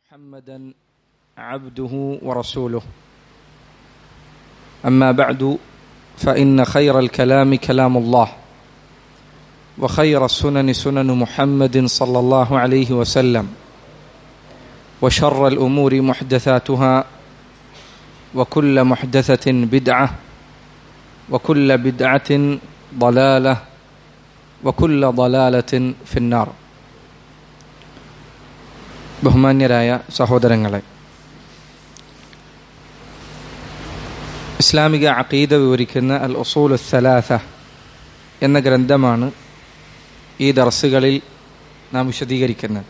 محمدا عبده ورسوله اما بعد فان خير الكلام كلام الله وخير السنن سنن محمد صلى الله عليه وسلم وشر الامور محدثاتها وكل محدثه بدعه وكل بدعه ضلاله وكل ضلاله في النار ബഹുമാന്യരായ സഹോദരങ്ങളെ ഇസ്ലാമിക അഖീദ വിവരിക്കുന്ന അൽ ഉസൂൽ സലാസ എന്ന ഗ്രന്ഥമാണ് ഈ ദർസുകളിൽ നാം വിശദീകരിക്കുന്നത്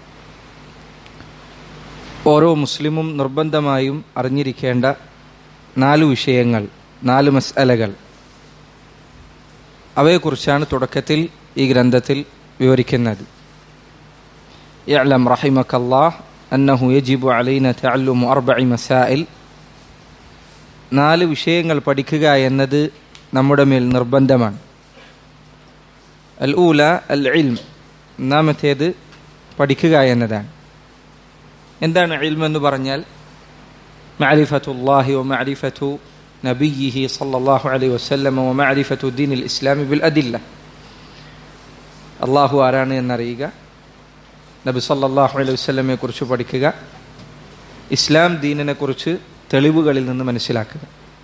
ഓരോ മുസ്ലിമും നിർബന്ധമായും അറിഞ്ഞിരിക്കേണ്ട നാല് വിഷയങ്ങൾ നാല് മസ്അലകൾ അവയെക്കുറിച്ചാണ് തുടക്കത്തിൽ ഈ ഗ്രന്ഥത്തിൽ വിവരിക്കുന്നത് اعلم رحمك الله أنه يجب علينا تعلم أربع مسائل നാല് വിഷയങ്ങൾ പഠിക്കുക എന്നത് നമ്മുടെ മേൽ നിർബന്ധമാണ് അൽ ഊല അൽ ഇൽം ഒന്നാമത്തേത് പഠിക്കുക എന്നതാണ് എന്താണ് ഇൽം എന്ന് പറഞ്ഞാൽ മഅരിഫത്തുല്ലാഹി വ മഅരിഫത്തു നബിയിഹി സല്ലല്ലാഹു അലൈഹി വസല്ലം വ മഅരിഫത്തു ദീനിൽ ഇസ്ലാമി ബിൽ അദില്ല അള്ളാഹു ആരാണ് എന്നറിയുക നബി സല്ലാഹു അലൈഹി വസ്ലമെ കുറിച്ച് പഠിക്കുക ഇസ്ലാം ദീനിനെ കുറിച്ച് തെളിവുകളിൽ നിന്ന് മനസ്സിലാക്കുക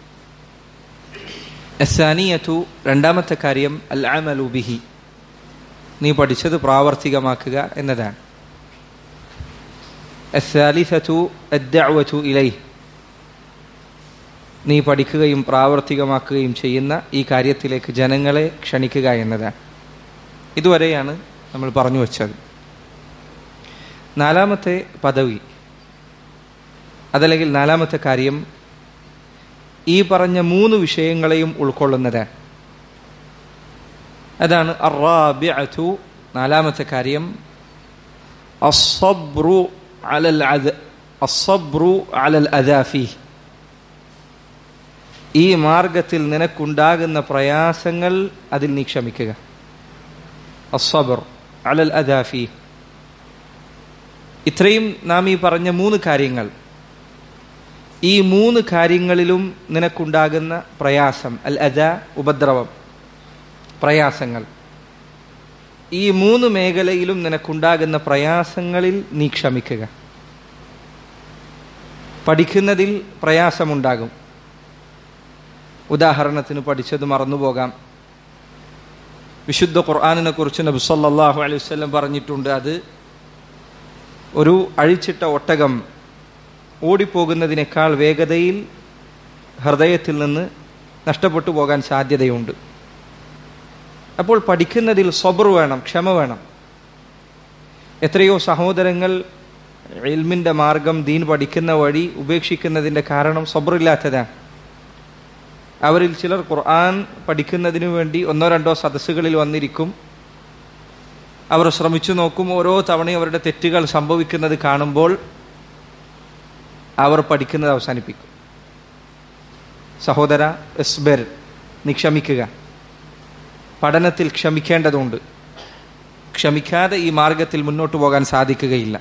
എസാനിയത്തു രണ്ടാമത്തെ കാര്യം അൽ അമലു ബിഹി നീ പഠിച്ചത് പ്രാവർത്തികമാക്കുക എന്നതാണ് എസാലിസത്തു അദ്ദഅവതു ഇലൈ നീ പഠിക്കുകയും പ്രാവർത്തികമാക്കുകയും ചെയ്യുന്ന ഈ കാര്യത്തിലേക്ക് ജനങ്ങളെ ക്ഷണിക്കുക എന്നതാണ് ഇതുവരെയാണ് നമ്മൾ പറഞ്ഞു വച്ചത് നാലാമത്തെ പദവി അതല്ലെങ്കിൽ നാലാമത്തെ കാര്യം ഈ പറഞ്ഞ മൂന്ന് വിഷയങ്ങളെയും ഉൾക്കൊള്ളുന്നത് അതാണ് അറാബിഅതു നാലാമത്തെ കാര്യം അസ്സബ്രു അലൽ അസ്സബ്രു അലൽ അദാഫി ഈ മാർഗത്തിൽ നിനക്കുണ്ടാകുന്ന പ്രയാസങ്ങൾ അതിൽ നീ ക്ഷമിക്കുക അസ്സബർ അലൽ അദാഫി ഇത്രയും നാം ഈ പറഞ്ഞ മൂന്ന് കാര്യങ്ങൾ ഈ മൂന്ന് കാര്യങ്ങളിലും നിനക്കുണ്ടാകുന്ന പ്രയാസം അൽ അദ ഉപദ്രവം പ്രയാസങ്ങൾ ഈ മൂന്ന് മേഖലയിലും നിനക്കുണ്ടാകുന്ന പ്രയാസങ്ങളിൽ നീ ക്ഷമിക്കുക പഠിക്കുന്നതിൽ പ്രയാസമുണ്ടാകും ഉദാഹരണത്തിന് പഠിച്ചത് മറന്നുപോകാം വിശുദ്ധ ഖുർആാനിനെ കുറിച്ച് നബി സല്ലാഹു അലൈഹി വല്ലം പറഞ്ഞിട്ടുണ്ട് അത് ഒരു അഴിച്ചിട്ട ഒട്ടകം ഓടിപ്പോകുന്നതിനേക്കാൾ വേഗതയിൽ ഹൃദയത്തിൽ നിന്ന് നഷ്ടപ്പെട്ടു പോകാൻ സാധ്യതയുണ്ട് അപ്പോൾ പഠിക്കുന്നതിൽ സബർ വേണം ക്ഷമ വേണം എത്രയോ സഹോദരങ്ങൾ ഇൽമിൻ്റെ മാർഗം ദീൻ പഠിക്കുന്ന വഴി ഉപേക്ഷിക്കുന്നതിൻ്റെ കാരണം സബറില്ലാത്തതാണ് അവരിൽ ചിലർ ഖുർആൻ പഠിക്കുന്നതിനു വേണ്ടി ഒന്നോ രണ്ടോ സദസ്സുകളിൽ വന്നിരിക്കും അവർ ശ്രമിച്ചു നോക്കും ഓരോ തവണയും അവരുടെ തെറ്റുകൾ സംഭവിക്കുന്നത് കാണുമ്പോൾ അവർ പഠിക്കുന്നത് അവസാനിപ്പിക്കും സഹോദര എസ്ബർ നീ ക്ഷമിക്കുക പഠനത്തിൽ ക്ഷമിക്കേണ്ടതുണ്ട് ക്ഷമിക്കാതെ ഈ മാർഗത്തിൽ മുന്നോട്ട് പോകാൻ സാധിക്കുകയില്ല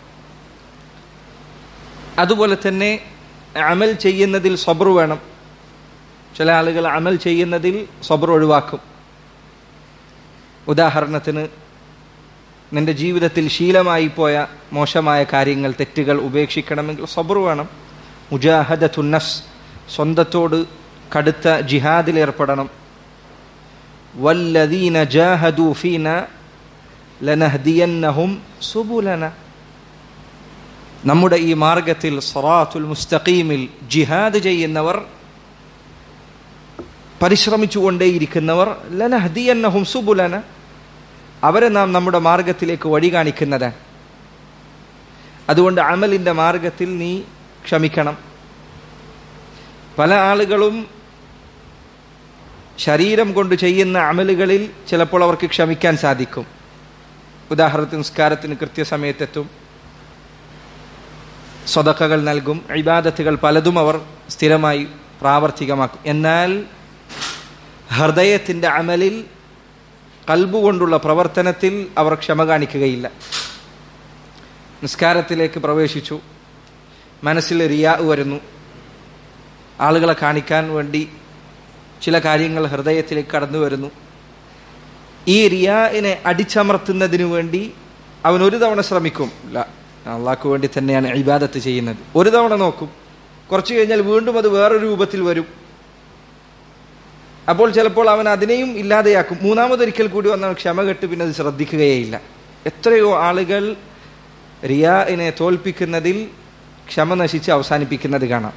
അതുപോലെ തന്നെ അമൽ ചെയ്യുന്നതിൽ സബർ വേണം ചില ആളുകൾ അമൽ ചെയ്യുന്നതിൽ സബർ ഒഴിവാക്കും ഉദാഹരണത്തിന് നിന്റെ ജീവിതത്തിൽ ശീലമായി പോയ മോശമായ കാര്യങ്ങൾ തെറ്റുകൾ ഉപേക്ഷിക്കണമെങ്കിൽ സബർ വേണം മുജാഹദ തുന്നസ് സ്വന്തത്തോട് കടുത്ത ജിഹാദിൽ ഏർപ്പെടണം വല്ലദീന ജാഹദു ഫീന ലനഹ്ദിയന്നഹും സുബുലന നമ്മുടെ ഈ മാർഗത്തിൽ സറാത്തുൽ മുസ്തഖീമിൽ ജിഹാദ് ചെയ്യുന്നവർ പരിശ്രമിച്ചുകൊണ്ടേയിരിക്കുന്നവർ ലനഹ്ദിയന്നഹും സുബുലന അവരെ നാം നമ്മുടെ മാർഗത്തിലേക്ക് വഴി കാണിക്കുന്നത് അതുകൊണ്ട് അമലിൻ്റെ മാർഗത്തിൽ നീ ക്ഷമിക്കണം പല ആളുകളും ശരീരം കൊണ്ട് ചെയ്യുന്ന അമലുകളിൽ ചിലപ്പോൾ അവർക്ക് ക്ഷമിക്കാൻ സാധിക്കും ഉദാഹരണത്തിന് നിസ്കാരത്തിന് കൃത്യസമയത്തെത്തും സ്വതക്കകൾ നൽകും ഇബാദത്തുകൾ പലതും അവർ സ്ഥിരമായി പ്രാവർത്തികമാക്കും എന്നാൽ ഹൃദയത്തിൻ്റെ അമലിൽ കൽബുകൊണ്ടുള്ള പ്രവർത്തനത്തിൽ അവർ ക്ഷമ കാണിക്കുകയില്ല നിസ്കാരത്തിലേക്ക് പ്രവേശിച്ചു മനസ്സിൽ റിയാ വരുന്നു ആളുകളെ കാണിക്കാൻ വേണ്ടി ചില കാര്യങ്ങൾ ഹൃദയത്തിലേക്ക് കടന്നു വരുന്നു ഈ റിയാഇനെ അടിച്ചമർത്തുന്നതിനു വേണ്ടി അവൻ ഒരു തവണ ശ്രമിക്കും ഇല്ല അള്ളാഹ്ക്ക് വേണ്ടി തന്നെയാണ് ഇബാദത്ത് ചെയ്യുന്നത് ഒരു തവണ നോക്കും കുറച്ചു കഴിഞ്ഞാൽ വീണ്ടും അത് വേറൊരു രൂപത്തിൽ വരും അപ്പോൾ ചിലപ്പോൾ അവൻ അതിനെയും ഇല്ലാതെയാക്കും മൂന്നാമതൊരിക്കൽ കൂടി വന്നാൽ ക്ഷമ കെട്ട് പിന്നെ അത് ശ്രദ്ധിക്കുകയേയില്ല എത്രയോ ആളുകൾ റിയാഇനെ തോൽപ്പിക്കുന്നതിൽ ക്ഷമ നശിച്ച് അവസാനിപ്പിക്കുന്നത് കാണാം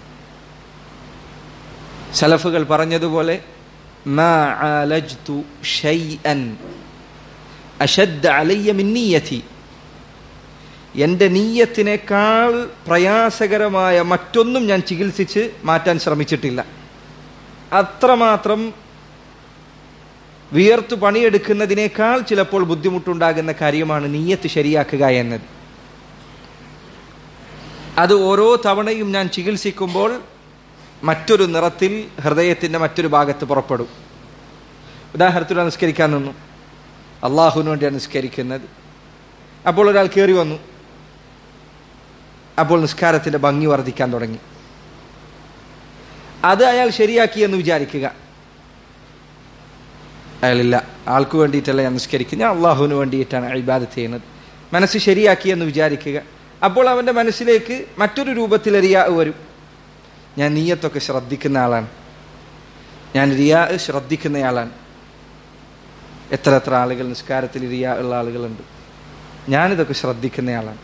സലഫുകൾ പറഞ്ഞതുപോലെ ما عالجت شيئا أشد علي من نيتي എൻ്റെ നീയത്തിനേക്കാൾ പ്രയാസകരമായ മറ്റൊന്നും ഞാൻ ചികിത്സിച്ച് മാറ്റാൻ ശ്രമിച്ചിട്ടില്ല അത്രമാത്രം വിയർത്തു പണിയെടുക്കുന്നതിനേക്കാൾ ചിലപ്പോൾ ബുദ്ധിമുട്ടുണ്ടാകുന്ന കാര്യമാണ് നീയത്ത് ശരിയാക്കുക എന്നത് അത് ഓരോ തവണയും ഞാൻ ചികിത്സിക്കുമ്പോൾ മറ്റൊരു നിറത്തിൽ ഹൃദയത്തിൻ്റെ മറ്റൊരു ഭാഗത്ത് പുറപ്പെടും ഉദാഹരണത്തിന് നിസ്കരിക്കാൻ നിന്നു അള്ളാഹുവിന് വേണ്ടിയാണ് നിസ്കരിക്കുന്നത് അപ്പോൾ ഒരാൾ കയറി വന്നു അപ്പോൾ നിസ്കാരത്തിൻ്റെ ഭംഗി വർദ്ധിക്കാൻ തുടങ്ങി അത് അയാൾ ശരിയാക്കി എന്ന് വിചാരിക്കുക അയാളില്ല ആൾക്ക് വേണ്ടിയിട്ടല്ല ഞാൻ നിസ്കരിക്കുന്നത് ഞാൻ അള്ളാഹുവിന് വേണ്ടിയിട്ടാണ് ഇബാദത്ത് ചെയ്യുന്നത് മനസ്സ് ശരിയാക്കി എന്ന് വിചാരിക്കുക അപ്പോൾ അവൻ്റെ മനസ്സിലേക്ക് മറ്റൊരു രൂപത്തിൽ റിയാ വരും ഞാൻ നീയത്തൊക്കെ ശ്രദ്ധിക്കുന്ന ആളാണ് ഞാൻ റിയാ ശ്രദ്ധിക്കുന്നയാളാണ് എത്ര എത്ര ആളുകൾ നിസ്കാരത്തിൽ റിയാ ഉള്ള ആളുകളുണ്ട് ഞാനിതൊക്കെ ശ്രദ്ധിക്കുന്നയാളാണ്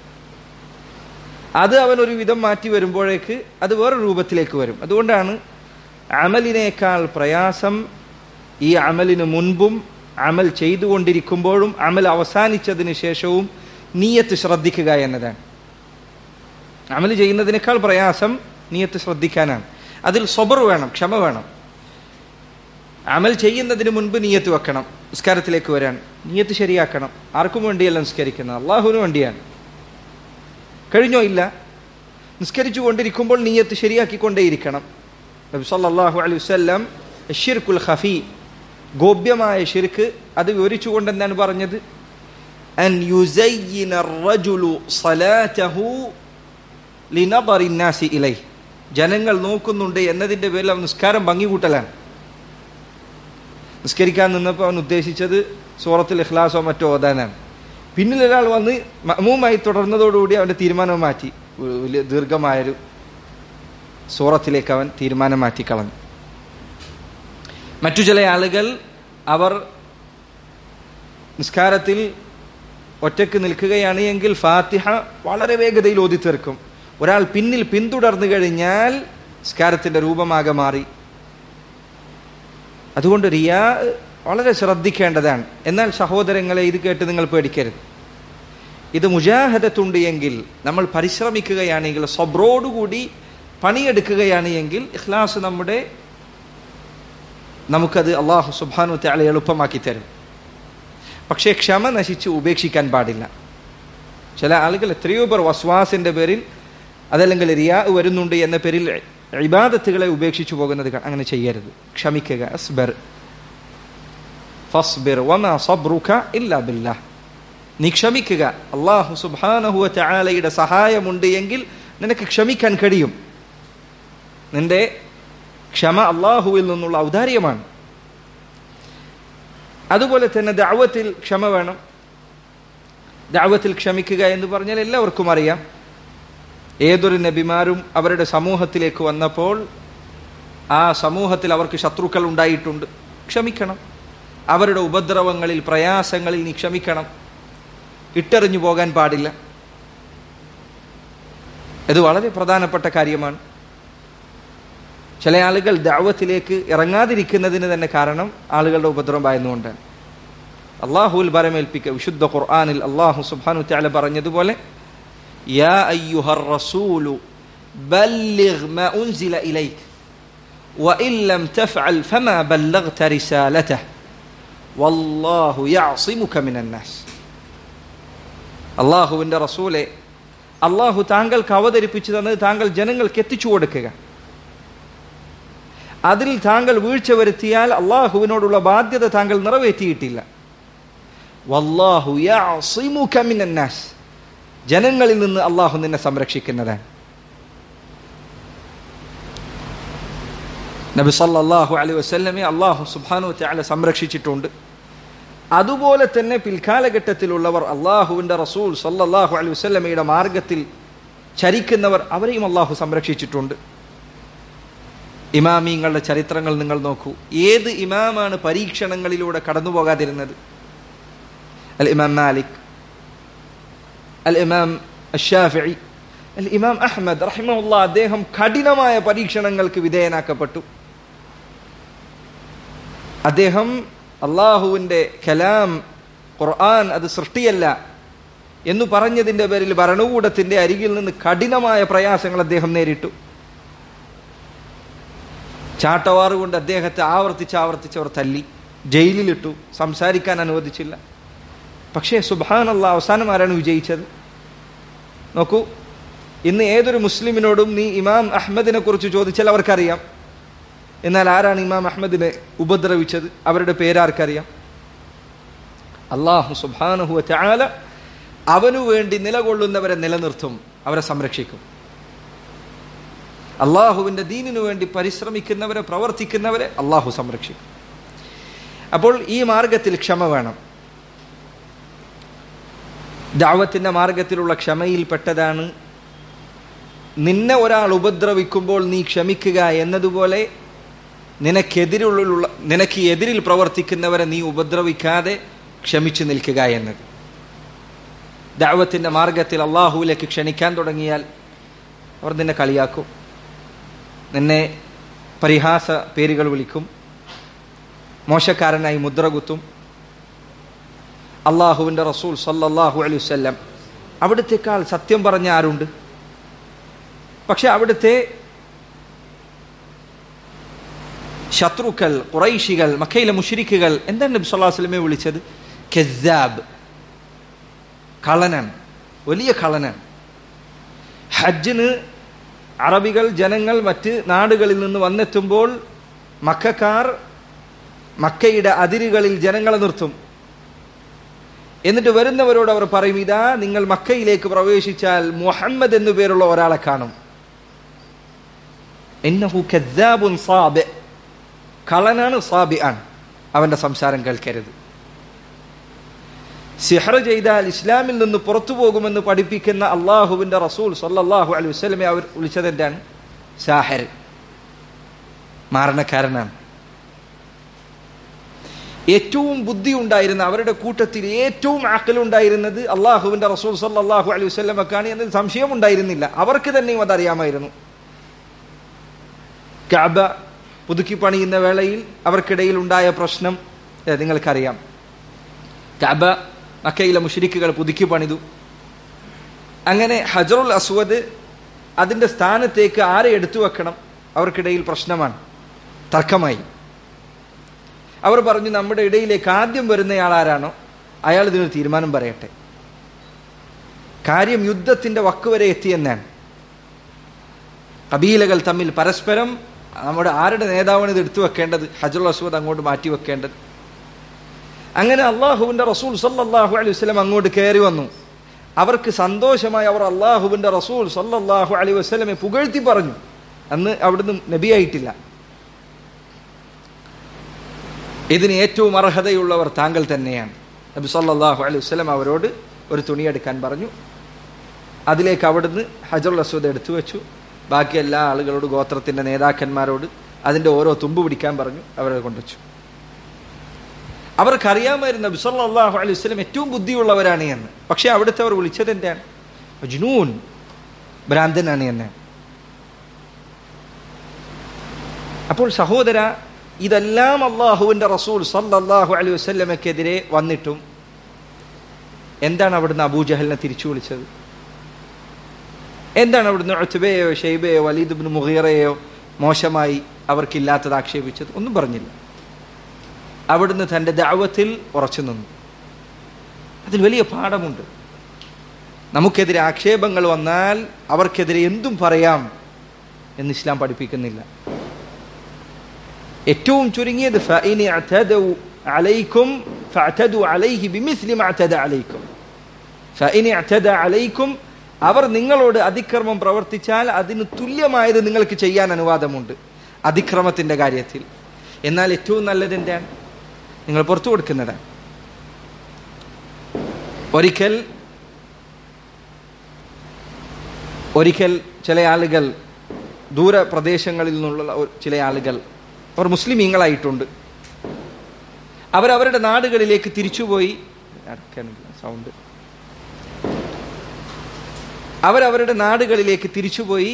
അത് അവൻ ഒരു വിധം മാറ്റി വരുമ്പോഴേക്ക് അത് വേറെ രൂപത്തിലേക്ക് വരും അതുകൊണ്ടാണ് അമലിനേക്കാൾ പ്രയാസം ഈ അമലിന് മുൻപും അമൽ ചെയ്തുകൊണ്ടിരിക്കുമ്പോഴും അമൽ അവസാനിച്ചതിന് ശേഷവും നീയത്ത് ശ്രദ്ധിക്കുക എന്നതാണ് അമൽ ചെയ്യുന്നതിനേക്കാൾ പ്രയാസം നീയത്ത് ശ്രദ്ധിക്കാനാണ് അതിൽ സ്വബർ വേണം ക്ഷമ വേണം അമൽ ചെയ്യുന്നതിന് മുൻപ് നീയത്ത് വെക്കണം നിസ്കാരത്തിലേക്ക് വരാൻ നീയത്ത് ശരിയാക്കണം ആർക്കും വേണ്ടിയല്ല നിസ്കരിക്കുന്നത് അള്ളാഹുവിന് വേണ്ടിയാണ് കഴിഞ്ഞോ ഇല്ല നിസ്കരിച്ചു കൊണ്ടിരിക്കുമ്പോൾ നീയത്ത് ശരിയാക്കിക്കൊണ്ടേയിരിക്കണം നബി സല്ലല്ലാഹു അലൈഹി വസല്ലം ഷിർക്കുൽ ഖഫി ഗോപ്യമായ ഷിർക്ക് അത് വിവരിച്ചുകൊണ്ട് എന്താണ് പറഞ്ഞത് അൻ യുസയ്യിന റജുലു സലാതഹു ലിനദറി നാസി ഇലൈ ജനങ്ങൾ നോക്കുന്നുണ്ട് എന്നതിൻ്റെ പേരിൽ അവൻ നിസ്കാരം ഭംഗി കൂട്ടലാണ് നിസ്കരിക്കാൻ നിന്നപ്പോൾ അവൻ ഉദ്ദേശിച്ചത് സൂറത്തിൽ ഇഖ്ലാസോ മറ്റോ ഓതാനാണ് പിന്നിൽ ഒരാൾ വന്ന് മഅമൂമായി തുടർന്നതോടുകൂടി അവൻ്റെ തീരുമാനം മാറ്റി വലിയ ദീർഘമായൊരു സൂറത്തിലേക്ക് അവൻ തീരുമാനം മാറ്റി കളഞ്ഞു മറ്റു ചില ആളുകൾ അവർ നിസ്കാരത്തിൽ ഒറ്റക്ക് നിൽക്കുകയാണ് എങ്കിൽ ഫാത്തിഹ വളരെ വേഗതയിൽ ഓതി തീർക്കും ഒരാൾ പിന്നിൽ പിന്തുടർന്നു കഴിഞ്ഞാൽ നിസ്കാരത്തിൻ്റെ രൂപമാകെ മാറി അതുകൊണ്ട് റിയാ വളരെ ശ്രദ്ധിക്കേണ്ടതാണ് എന്നാൽ സഹോദരങ്ങളെ ഇത് കേട്ട് നിങ്ങൾ പേടിക്കരുത് ഇത് മുജാഹദത്തുണ്ട് എങ്കിൽ നമ്മൾ പരിശ്രമിക്കുകയാണെങ്കിൽ സ്വബ്രോടുകൂടി പണിയെടുക്കുകയാണ് എങ്കിൽ ഇഖ്ലാസ് നമ്മുടെ നമുക്കത് അള്ളാഹു സുബാനു തയാളെ എളുപ്പമാക്കി തരും പക്ഷേ ക്ഷമ നശിച്ച് ഉപേക്ഷിക്കാൻ പാടില്ല ചില ആളുകൾ എത്രയോ പേർ വസ്വാസിൻ്റെ പേരിൽ അതല്ലെങ്കിൽ റിയാ വരുന്നുണ്ട് എന്ന പേരിൽ ഇബാദത്തുകളെ ഉപേക്ഷിച്ചു പോകുന്നത് അങ്ങനെ ചെയ്യരുത് ക്ഷമിക്കുക അസ്ബർ ഫസ്ബിർ വമാ സബ്റുക ഇല്ലാ ബില്ലാ നീ ക്ഷമിക്കുക അള്ളാഹു സുബാനഹുവ ചാലയുടെ സഹായമുണ്ട് എങ്കിൽ നിനക്ക് ക്ഷമിക്കാൻ കഴിയും നിന്റെ ക്ഷമ അള്ളാഹുവിൽ നിന്നുള്ള ഔദാര്യമാണ് അതുപോലെ തന്നെ ദാവത്തിൽ ക്ഷമ വേണം ദാവത്തിൽ ക്ഷമിക്കുക എന്ന് പറഞ്ഞാൽ എല്ലാവർക്കും അറിയാം ഏതൊരു നബിമാരും അവരുടെ സമൂഹത്തിലേക്ക് വന്നപ്പോൾ ആ സമൂഹത്തിൽ അവർക്ക് ശത്രുക്കൾ ഉണ്ടായിട്ടുണ്ട് ക്ഷമിക്കണം അവരുടെ ഉപദ്രവങ്ങളിൽ പ്രയാസങ്ങളിൽ നീ ക്ഷമിക്കണം ഇട്ടെറിഞ്ഞു പോകാൻ പാടില്ല ഇത് വളരെ പ്രധാനപ്പെട്ട കാര്യമാണ് ചില ആളുകൾ ദാവത്തിലേക്ക് ഇറങ്ങാതിരിക്കുന്നതിന് തന്നെ കാരണം ആളുകളുടെ ഉപദ്രവം ഭയന്നുകൊണ്ടാണ് അള്ളാഹുൽ ബരമേൽപ്പിക്കുക വിശുദ്ധ ഖുർആാനിൽ അള്ളാഹു സുബാനു താല പറഞ്ഞതുപോലെ യാ അയ്യുഹർ റസൂലു بلغ ما أنزل إليك وإن لم تفعل فما بلغت رسالته والله يعصمك من الناس അള്ളാഹുവിൻ്റെ റസൂലെ അള്ളാഹു താങ്കൾക്ക് അവതരിപ്പിച്ചു തന്നത് താങ്കൾ ജനങ്ങൾക്ക് എത്തിച്ചു കൊടുക്കുക അതിൽ താങ്കൾ വീഴ്ച വരുത്തിയാൽ അള്ളാഹുവിനോടുള്ള ബാധ്യത താങ്കൾ നിറവേറ്റിയിട്ടില്ല വല്ലാഹു യഅസിമുക മിനന്നാസ് ജനങ്ങളിൽ നിന്ന് അള്ളാഹു നിന്നെ സംരക്ഷിക്കുന്നതാണ് നബി സല്ലല്ലാഹു അലൈഹി വസല്ലമെ അള്ളാഹു സുബ്ഹാനഹു വതആല സംരക്ഷിച്ചിട്ടുണ്ട് അതുപോലെ തന്നെ പിൽക്കാലഘട്ടത്തിലുള്ളവർ അള്ളാഹുവിൻ്റെ റസൂൽ സല്ലല്ലാഹു അലൈഹി വസല്ലമയുടെ മാർഗത്തിൽ ചരിക്കുന്നവർ അവരെയും അള്ളാഹു സംരക്ഷിച്ചിട്ടുണ്ട് ഇമാമീങ്ങളുടെ ചരിത്രങ്ങൾ നിങ്ങൾ നോക്കൂ ഏത് ഇമാമാണ് പരീക്ഷണങ്ങളിലൂടെ കടന്നു പോകാതിരുന്നത് അൽ ഇമാം മാലിക് അൽ ഇമാം അഷാഫി അൽ ഇമാം അഹമ്മദ് റഹിമുള്ള അദ്ദേഹം കഠിനമായ പരീക്ഷണങ്ങൾക്ക് വിധേയനാക്കപ്പെട്ടു അദ്ദേഹം അള്ളാഹുവിൻ്റെ കലാം ഖുർആൻ അത് സൃഷ്ടിയല്ല എന്ന് പറഞ്ഞതിൻ്റെ പേരിൽ ഭരണകൂടത്തിൻ്റെ അരികിൽ നിന്ന് കഠിനമായ പ്രയാസങ്ങൾ അദ്ദേഹം നേരിട്ടു ചാട്ടവാറ് കൊണ്ട് അദ്ദേഹത്തെ ആവർത്തിച്ച് ആവർത്തിച്ച് അവർ തല്ലി ജയിലിലിട്ടു സംസാരിക്കാൻ അനുവദിച്ചില്ല പക്ഷേ സുബാനുള്ള അവസാനം ആരാണ് വിജയിച്ചത് നോക്കൂ ഇന്ന് ഏതൊരു മുസ്ലിമിനോടും നീ ഇമാം അഹമ്മദിനെ കുറിച്ച് ചോദിച്ചാൽ അവർക്കറിയാം എന്നാൽ ആരാണ് ഇമാം അഹമ്മദിനെ ഉപദ്രവിച്ചത് അവരുടെ പേരാർക്കറിയാം അള്ളാഹു സുബാനുഹുവ ചാല അവനു വേണ്ടി നിലകൊള്ളുന്നവരെ നിലനിർത്തും അവരെ സംരക്ഷിക്കും അള്ളാഹുവിൻ്റെ ദീനിനു വേണ്ടി പരിശ്രമിക്കുന്നവരെ പ്രവർത്തിക്കുന്നവരെ അള്ളാഹു സംരക്ഷിക്കും അപ്പോൾ ഈ മാർഗത്തിൽ ക്ഷമ വേണം ദാവത്തിൻ്റെ മാർഗത്തിലുള്ള ക്ഷമയിൽപ്പെട്ടതാണ് നിന്നെ ഒരാൾ ഉപദ്രവിക്കുമ്പോൾ നീ ക്ഷമിക്കുക എന്നതുപോലെ നിനക്കെതിരുള്ള നിനക്ക് എതിരിൽ പ്രവർത്തിക്കുന്നവരെ നീ ഉപദ്രവിക്കാതെ ക്ഷമിച്ചു നിൽക്കുക എന്നത് ദാവത്തിൻ്റെ മാർഗത്തിൽ അള്ളാഹുവിലേക്ക് ക്ഷണിക്കാൻ തുടങ്ങിയാൽ അവർ നിന്നെ കളിയാക്കും നിന്നെ പരിഹാസ പേരുകൾ വിളിക്കും മോശക്കാരനായി മുദ്ര കുത്തും അള്ളാഹുവിൻ്റെ റസൂൽ സല്ലല്ലാഹു അലൈഹി വസല്ലം അവിടുത്തേക്കാൾ സത്യം പറഞ്ഞ ആരുണ്ട് പക്ഷെ അവിടുത്തെ ശത്രുക്കൾ കുറൈശികൾ മക്കയിലെ മുഷിരിക്കുകൾ എന്താണ് നബി സല്ലല്ലാഹു അലൈഹി വസല്ലമയെ വിളിച്ചത് കെസാബ് കളനൻ വലിയ കളനൻ ഹജ്ജിന് അറബികൾ ജനങ്ങൾ മറ്റ് നാടുകളിൽ നിന്ന് വന്നെത്തുമ്പോൾ മക്കാർ മക്കയുടെ അതിരുകളിൽ ജനങ്ങളെ നിർത്തും എന്നിട്ട് വരുന്നവരോട് അവർ പറയും ഇതാ നിങ്ങൾ മക്കയിലേക്ക് പ്രവേശിച്ചാൽ മുഹമ്മദ് എന്നു പേരുള്ള ഒരാളെ കാണും എന്നഹു കദ്ദാബുൻ സാബി കളനാണ് സാബി ആണ് അവന്റെ സംസാരം കേൾക്കരുത് സിഹർ ചെയ്താൽ ഇസ്ലാമിൽ നിന്ന് പുറത്തു പോകുമെന്ന് പഠിപ്പിക്കുന്ന അള്ളാഹുവിന്റെ റസൂൽ സല്ലല്ലാഹു അലൈഹി വസല്ലമെ അവർ വിളിച്ചത് എന്താണ് സാഹർ മാരണക്കാരനാണ് ഏറ്റവും ബുദ്ധി ഉണ്ടായിരുന്ന അവരുടെ കൂട്ടത്തിൽ ഏറ്റവും ആക്കലുണ്ടായിരുന്നത് അള്ളാഹുവിന്റെ റസൂൽ സല്ലല്ലാഹു അലൈഹി വസല്ലമക്കാണ് എന്നതിൽ സംശയം ഉണ്ടായിരുന്നില്ല അവർക്ക് തന്നെയും അതറിയാമായിരുന്നു കഅബ പുതുക്കി പണിയുന്ന വേളയിൽ അവർക്കിടയിൽ ഉണ്ടായ പ്രശ്നം ഏ, നിങ്ങൾക്കറിയാം കഅബ മക്കയിലെ മുഷരിക്കുകൾ പുതുക്കി പണിതു അങ്ങനെ ഹജറുൽ അസ്വദ് അതിൻ്റെ സ്ഥാനത്തേക്ക് ആരെ എടുത്തു വെക്കണം അവർക്കിടയിൽ പ്രശ്നമാണ് തർക്കമായി അവർ പറഞ്ഞു നമ്മുടെ ഇടയിലേക്ക് ആദ്യം വരുന്നയാൾ ആരാണോ അയാൾ ഇതിനൊരു തീരുമാനം പറയട്ടെ കാര്യം യുദ്ധത്തിന്റെ വക്ക് വരെ എത്തിയെന്നാണ് കബീലകൾ തമ്മിൽ പരസ്പരം നമ്മുടെ ആരുടെ നേതാവാണ് ഇത് എടുത്തു വെക്കേണ്ടത് ഹജറുൽ അസ്വദ് അങ്ങോട്ട് മാറ്റി വെക്കേണ്ടത് അങ്ങനെ അള്ളാഹുവിന്റെ റസൂൽ സല്ലല്ലാഹു അലൈഹി വസല്ലം അങ്ങോട്ട് കയറി വന്നു അവർക്ക് സന്തോഷമായി അവർ അള്ളാഹുവിന്റെ റസൂൽ സല്ലല്ലാഹു അലൈഹി വസല്ലമെ പുകഴ്ത്തി പറഞ്ഞു അന്ന് അവിടുന്ന് നബിയായിട്ടില്ല ഇതിന് ഏറ്റവും അർഹതയുള്ളവർ താങ്കൾ തന്നെയാണ് നബി സല്ലല്ലാഹു അലൈഹി വസല്ലം അവരോട് ഒരു തുണിയെടുക്കാൻ പറഞ്ഞു അതിലേക്ക് അവിടുന്ന് ഹജറുൽ അസ്വദ് എടുത്തു വെച്ചു ബാക്കി എല്ലാ ആളുകളോട് ഗോത്രത്തിന്റെ നേതാക്കന്മാരോട് അതിന്റെ ഓരോ തുമ്പ് പിടിക്കാൻ പറഞ്ഞു അവരെ കൊണ്ടുവച്ചു അവർക്കറിയാമായിരുന്നു നബി സല്ലല്ലാഹു അലൈഹി വസല്ലം ഏറ്റവും ബുദ്ധിയുള്ളവരാണ് എന്ന് പക്ഷെ അവിടുത്തെ അവർ വിളിച്ചത് എന്താണ് മജ്നൂൻ ഭ്രാന്തനാണ് എന്ന് അപ്പോൾ സഹോദര ഇതെല്ലാം അള്ളാഹുവിന്റെ റസൂൽ സല്ലല്ലാഹു അലൈഹി വസല്ലമക്കെതിരെ വന്നിട്ടും എന്താണ് അവിടുന്ന് അബൂജഹലിനെ തിരിച്ചു വിളിച്ചത് എന്താണ് അവിടുന്ന് ഒത്തുബയോ ഷെയ്ബയോ വലീദ് ഇബ്നു മുഗീറയോ മോശമായി അവർക്കില്ലാത്തത് ആക്ഷേപിച്ചത് ഒന്നും പറഞ്ഞില്ല അവിടുന്ന് തൻ്റെ ദാവത്തിൽ ഉറച്ചു നിന്നു അതിൽ വലിയ പാഠമുണ്ട് നമുക്കെതിരെ ആക്ഷേപങ്ങൾ വന്നാൽ അവർക്കെതിരെ എന്തും പറയാം എന്ന് ഇസ്ലാം പഠിപ്പിക്കുന്നില്ല ഏറ്റവും ചുരുങ്ങിയത് ഫഇനി അഅ്തദു അലൈക്കും ഫഅ്തദു അലൈഹി ബിമിസ്ലി മാ അഅ്തദ അലൈക്കും ഫഇൻ ഇഅ്തദ അലൈക്കും അവർ നിങ്ങളോട് അതിക്രമം പ്രവർത്തിച്ചാൽ അതിന് തുല്യമായത് നിങ്ങൾക്ക് ചെയ്യാൻ അനുവാദമുണ്ട് അതിക്രമത്തിന്റെ കാര്യത്തിൽ എന്നാൽ ഏറ്റവും നല്ലത് എന്താണ് നിങ്ങൾ പുറത്തു കൊടുക്കുന്നതാണ് ഒരിക്കൽ ഒരിക്കൽ ചില ആളുകൾ ദൂര പ്രദേശങ്ങളിൽ നിന്നുള്ള ഒരു- ചില ആളുകൾ അവർ മുസ്ലിമീങ്ങളായിട്ടുണ്ട് അവരവരുടെ നാടുകളിലേക്ക് തിരിച്ചുപോയി സൗണ്ട് അവരവരുടെ നാടുകളിലേക്ക് തിരിച്ചുപോയി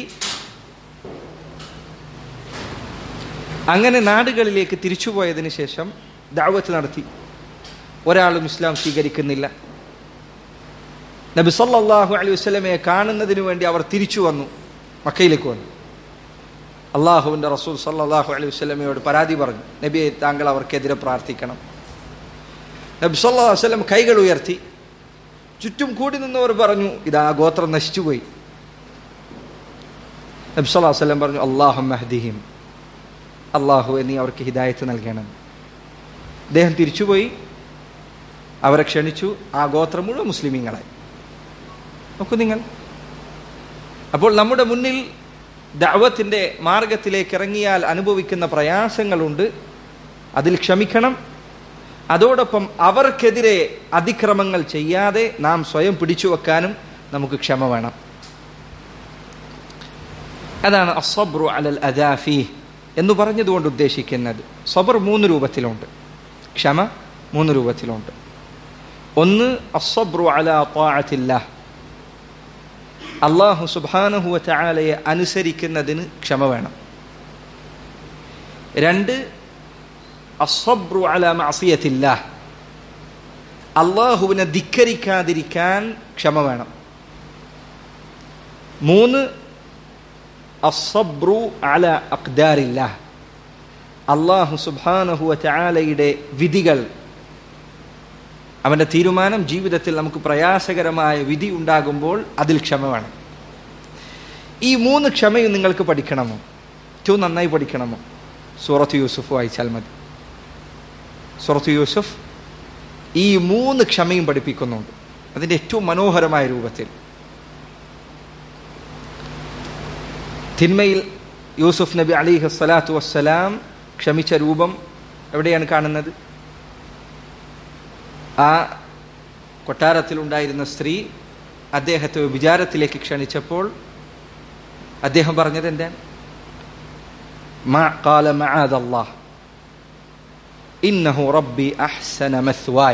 അങ്ങനെ നാടുകളിലേക്ക് തിരിച്ചുപോയതിന് ശേഷം ദാവത്ത് നടത്തി ഒരാളും ഇസ്ലാം സ്വീകരിക്കുന്നില്ല നബി സല്ലല്ലാഹു അലൈഹി വസല്ലമയെ കാണുന്നതിന് വേണ്ടി അവർ തിരിച്ചു വന്നു മക്കയിലേക്ക് വന്നു അള്ളാഹുവിൻ്റെ റസൂൽ സല്ലല്ലാഹു അലൈഹി വസല്ലമയോട് പരാതി പറഞ്ഞു നബിയെ താങ്കൾ അവർക്കെതിരെ പ്രാർത്ഥിക്കണം നബി സല്ലല്ലാഹു അലൈഹി വസല്ലം കൈകൾ ഉയർത്തി ചുറ്റും കൂടി നിന്നവർ പറഞ്ഞു ഇതാ ഗോത്രം നശിച്ചുപോയി നബി സല്ലല്ലാഹു അലൈഹി വസല്ലം പറഞ്ഞു അള്ളാഹു മഹ്ദിഹിം അള്ളാഹു നീ അവർക്ക് ഹിദായത്ത് നൽകണം അദ്ദേഹം തിരിച്ചുപോയി അവരെ ക്ഷണിച്ചു ആ ഗോത്രം മുഴുവൻ മുസ്ലിമീങ്ങളായി നോക്കൂ നിങ്ങൾ അപ്പോൾ നമ്മുടെ മുന്നിൽ ദഅവത്തിന്റെ മാർഗത്തിലേക്ക് ഇറങ്ങിയാൽ അനുഭവിക്കുന്ന പ്രയാസങ്ങളുണ്ട് അതിൽ ക്ഷമിക്കണം അതോടൊപ്പം അവർക്കെതിരെ അതിക്രമങ്ങൾ ചെയ്യാതെ നാം സ്വയം പിടിച്ചു വെക്കാനും നമുക്ക് ക്ഷമ വേണം അതാണ് അസബ്രു അലൽ അദാഫി എന്ന് പറഞ്ഞതുകൊണ്ട് ഉദ്ദേശിക്കുന്നത് സബർ മൂന്ന് രൂപത്തിലുണ്ട് ക്ഷമ മൂന്ന് രൂപത്തിലുണ്ട് ഒന്ന് അസബ്രു അല താഅത്തില്ല അള്ളാഹു സുബാനഹുവ ചാലയെ അനുസരിക്കുന്നതിന് ക്ഷമ വേണം രണ്ട് അസബ്രു അല മാസിയത്തില്ല അള്ളാഹുവിനെ ധിക്കരിക്കാതിരിക്കാൻ ക്ഷമ വേണം മൂന്ന് അസബ്രു അല അക്ദാറില്ല അള്ളാഹു സുബാനഹുവ ചാലയുടെ വിധികൾ അവൻ്റെ തീരുമാനം ജീവിതത്തിൽ നമുക്ക് പ്രയാസകരമായ വിധി ഉണ്ടാകുമ്പോൾ അതിൽ ക്ഷമ വേണം ഈ മൂന്ന് ക്ഷമയും നിങ്ങൾക്ക് പഠിക്കണമോ ഏറ്റവും നന്നായി പഠിക്കണമോ സൂറത്ത് യൂസുഫ് വായിച്ചാൽ മതി സൂറത്ത് യൂസുഫ് ഈ മൂന്ന് ക്ഷമയും പഠിപ്പിക്കുന്നുണ്ട് അതിൻ്റെ ഏറ്റവും മനോഹരമായ രൂപത്തിൽ തിന്മയിൽ യൂസുഫ് നബി അലിഹ് സ്വലാത്തു വസ്സലാം ക്ഷമിച്ച രൂപം എവിടെയാണ് കാണുന്നത് ആ കൊട്ടാരത്തിലുണ്ടായിരുന്ന സ്ത്രീ അദ്ദേഹത്തെ വിചാരത്തിലേക്ക് ക്ഷണിച്ചപ്പോൾ അദ്ദേഹം പറഞ്ഞത് എന്താണ് മാ قال معاذ الله إنه ربي أحسن مثواي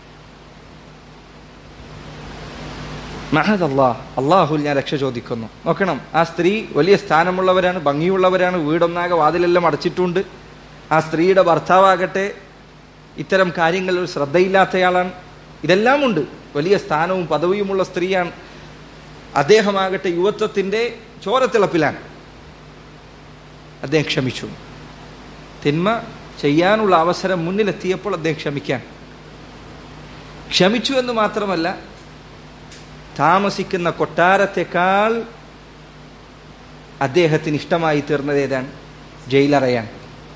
മഹദല്ലാ അള്ളാഹുൽ ഞാൻ രക്ഷ ചോദിക്കുന്നു നോക്കണം ആ സ്ത്രീ വലിയ സ്ഥാനമുള്ളവരാണ് ഭംഗിയുള്ളവരാണ് വീടൊന്നാകെ വാതിലെല്ലാം അടച്ചിട്ടുണ്ട് ആ സ്ത്രീയുടെ ഭർത്താവാകട്ടെ ഇത്തരം കാര്യങ്ങളിൽ ഒരു ശ്രദ്ധയില്ലാത്തയാളാണ് ഇതെല്ലാം ഉണ്ട് വലിയ സ്ഥാനവും പദവിയുമുള്ള സ്ത്രീയാണ് അദ്ദേഹമാകട്ടെ യുവത്വത്തിൻ്റെ ചോരത്തിളപ്പിലാണ് അദ്ദേഹം ക്ഷമിച്ചു തിന്മ ചെയ്യാനുള്ള അവസരം മുന്നിലെത്തിയപ്പോൾ അദ്ദേഹം ക്ഷമിക്കാൻ ക്ഷമിച്ചു എന്ന് മാത്രമല്ല താമസിക്കുന്ന കൊട്ടാരത്തെക്കാൾ അദ്ദേഹത്തിന് ഇഷ്ടമായി തീർന്നത് ഏതാണ് ജയിലറയാണ്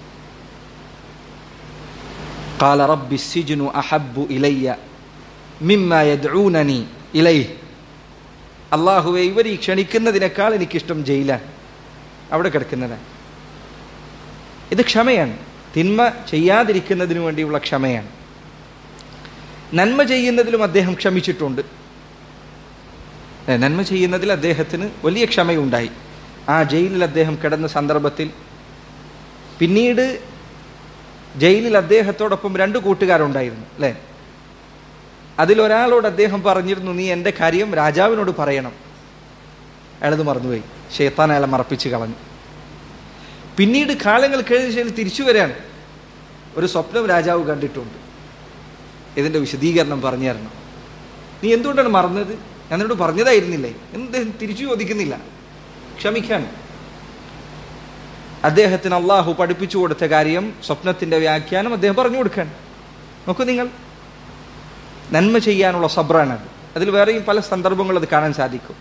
قال رب السجن أحب إلي مما يدعونني إليه അള്ളാഹുവെ ഇവർ ഈ ക്ഷണിക്കുന്നതിനേക്കാൾ എനിക്കിഷ്ടം ജയിലാണ് അവിടെ കിടക്കുന്നതാണ് ഇത് ക്ഷമയാണ് തിന്മ ചെയ്യാതിരിക്കുന്നതിന് വേണ്ടിയുള്ള ക്ഷമയാണ് നന്മ ചെയ്യുന്നതിലും അദ്ദേഹം ക്ഷമിച്ചിട്ടുണ്ട് ഏ, നന്മ ചെയ്യുന്നതിൽ അദ്ദേഹത്തിന് വലിയ ക്ഷമയുണ്ടായി ആ ജയിലിൽ അദ്ദേഹം കിടന്ന സന്ദർഭത്തിൽ പിന്നീട് ജയിലിൽ അദ്ദേഹത്തോടൊപ്പം രണ്ട് കൂട്ടുകാരുണ്ടായിരുന്നു അല്ലേ അതിലൊരാളോട് അദ്ദേഹം പറഞ്ഞിരുന്നു നീ എൻ്റെ കാര്യം രാജാവിനോട് പറയണം അയാളത് മറന്നുപോയി ഷെയ്ത്താൻ അയാളെ മറപ്പിച്ച് കളഞ്ഞു പിന്നീട് കാലങ്ങൾ കഴിഞ്ഞ ശേഷം തിരിച്ചു വരാൻ ഒരു സ്വപ്നം രാജാവ് കണ്ടിട്ടുണ്ട് ഇതിൻ്റെ വിശദീകരണം പറഞ്ഞു തരണം നീ എന്തുകൊണ്ടാണ് മറന്നത് ഞാൻ നിന്നോട് പറഞ്ഞതായിരുന്നില്ലേ എന്ത് തിരിച്ചു ചോദിക്കുന്നില്ല ക്ഷമിക്കാൻ അദ്ദേഹത്തിന് അള്ളാഹു പഠിപ്പിച്ചു കൊടുത്ത കാര്യം സ്വപ്നത്തിന്റെ വ്യാഖ്യാനം അദ്ദേഹം പറഞ്ഞു കൊടുക്കാൻ നോക്കൂ നിങ്ങൾ നന്മ ചെയ്യാനുള്ള സബ്രാണത് അതിൽ വേറെയും പല സന്ദർഭങ്ങളും അത് കാണാൻ സാധിക്കും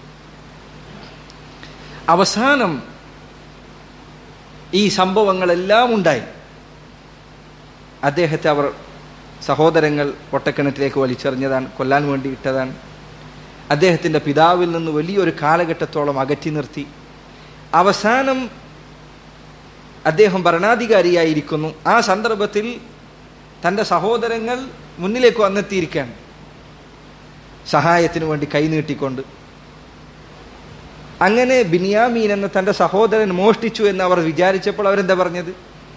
അവസാനം ഈ സംഭവങ്ങളെല്ലാം ഉണ്ടായി അദ്ദേഹത്തെ അവർ സഹോദരങ്ങൾ ഒട്ടക്കിണറ്റിലേക്ക് വലിച്ചെറിഞ്ഞതാണ് കൊല്ലാൻ വേണ്ടി ഇട്ടതാണ് അദ്ദേഹത്തിൻ്റെ പിതാവിൽ നിന്ന് വലിയൊരു കാലഘട്ടത്തോളം അകറ്റി നിർത്തി അവസാനം അദ്ദേഹം ഭരണാധികാരിയായിരിക്കുന്നു ആ സന്ദർഭത്തിൽ തൻ്റെ സഹോദരങ്ങൾ മുന്നിലേക്ക് വന്നെത്തിയിരിക്കുകയാണ് സഹായത്തിന് വേണ്ടി കൈനീട്ടിക്കൊണ്ട് അങ്ങനെ ബിനിയാമീൻ എന്ന തൻ്റെ സഹോദരൻ മോഷ്ടിച്ചു എന്ന് അവർ വിചാരിച്ചപ്പോൾ അവരെന്താ പറഞ്ഞത്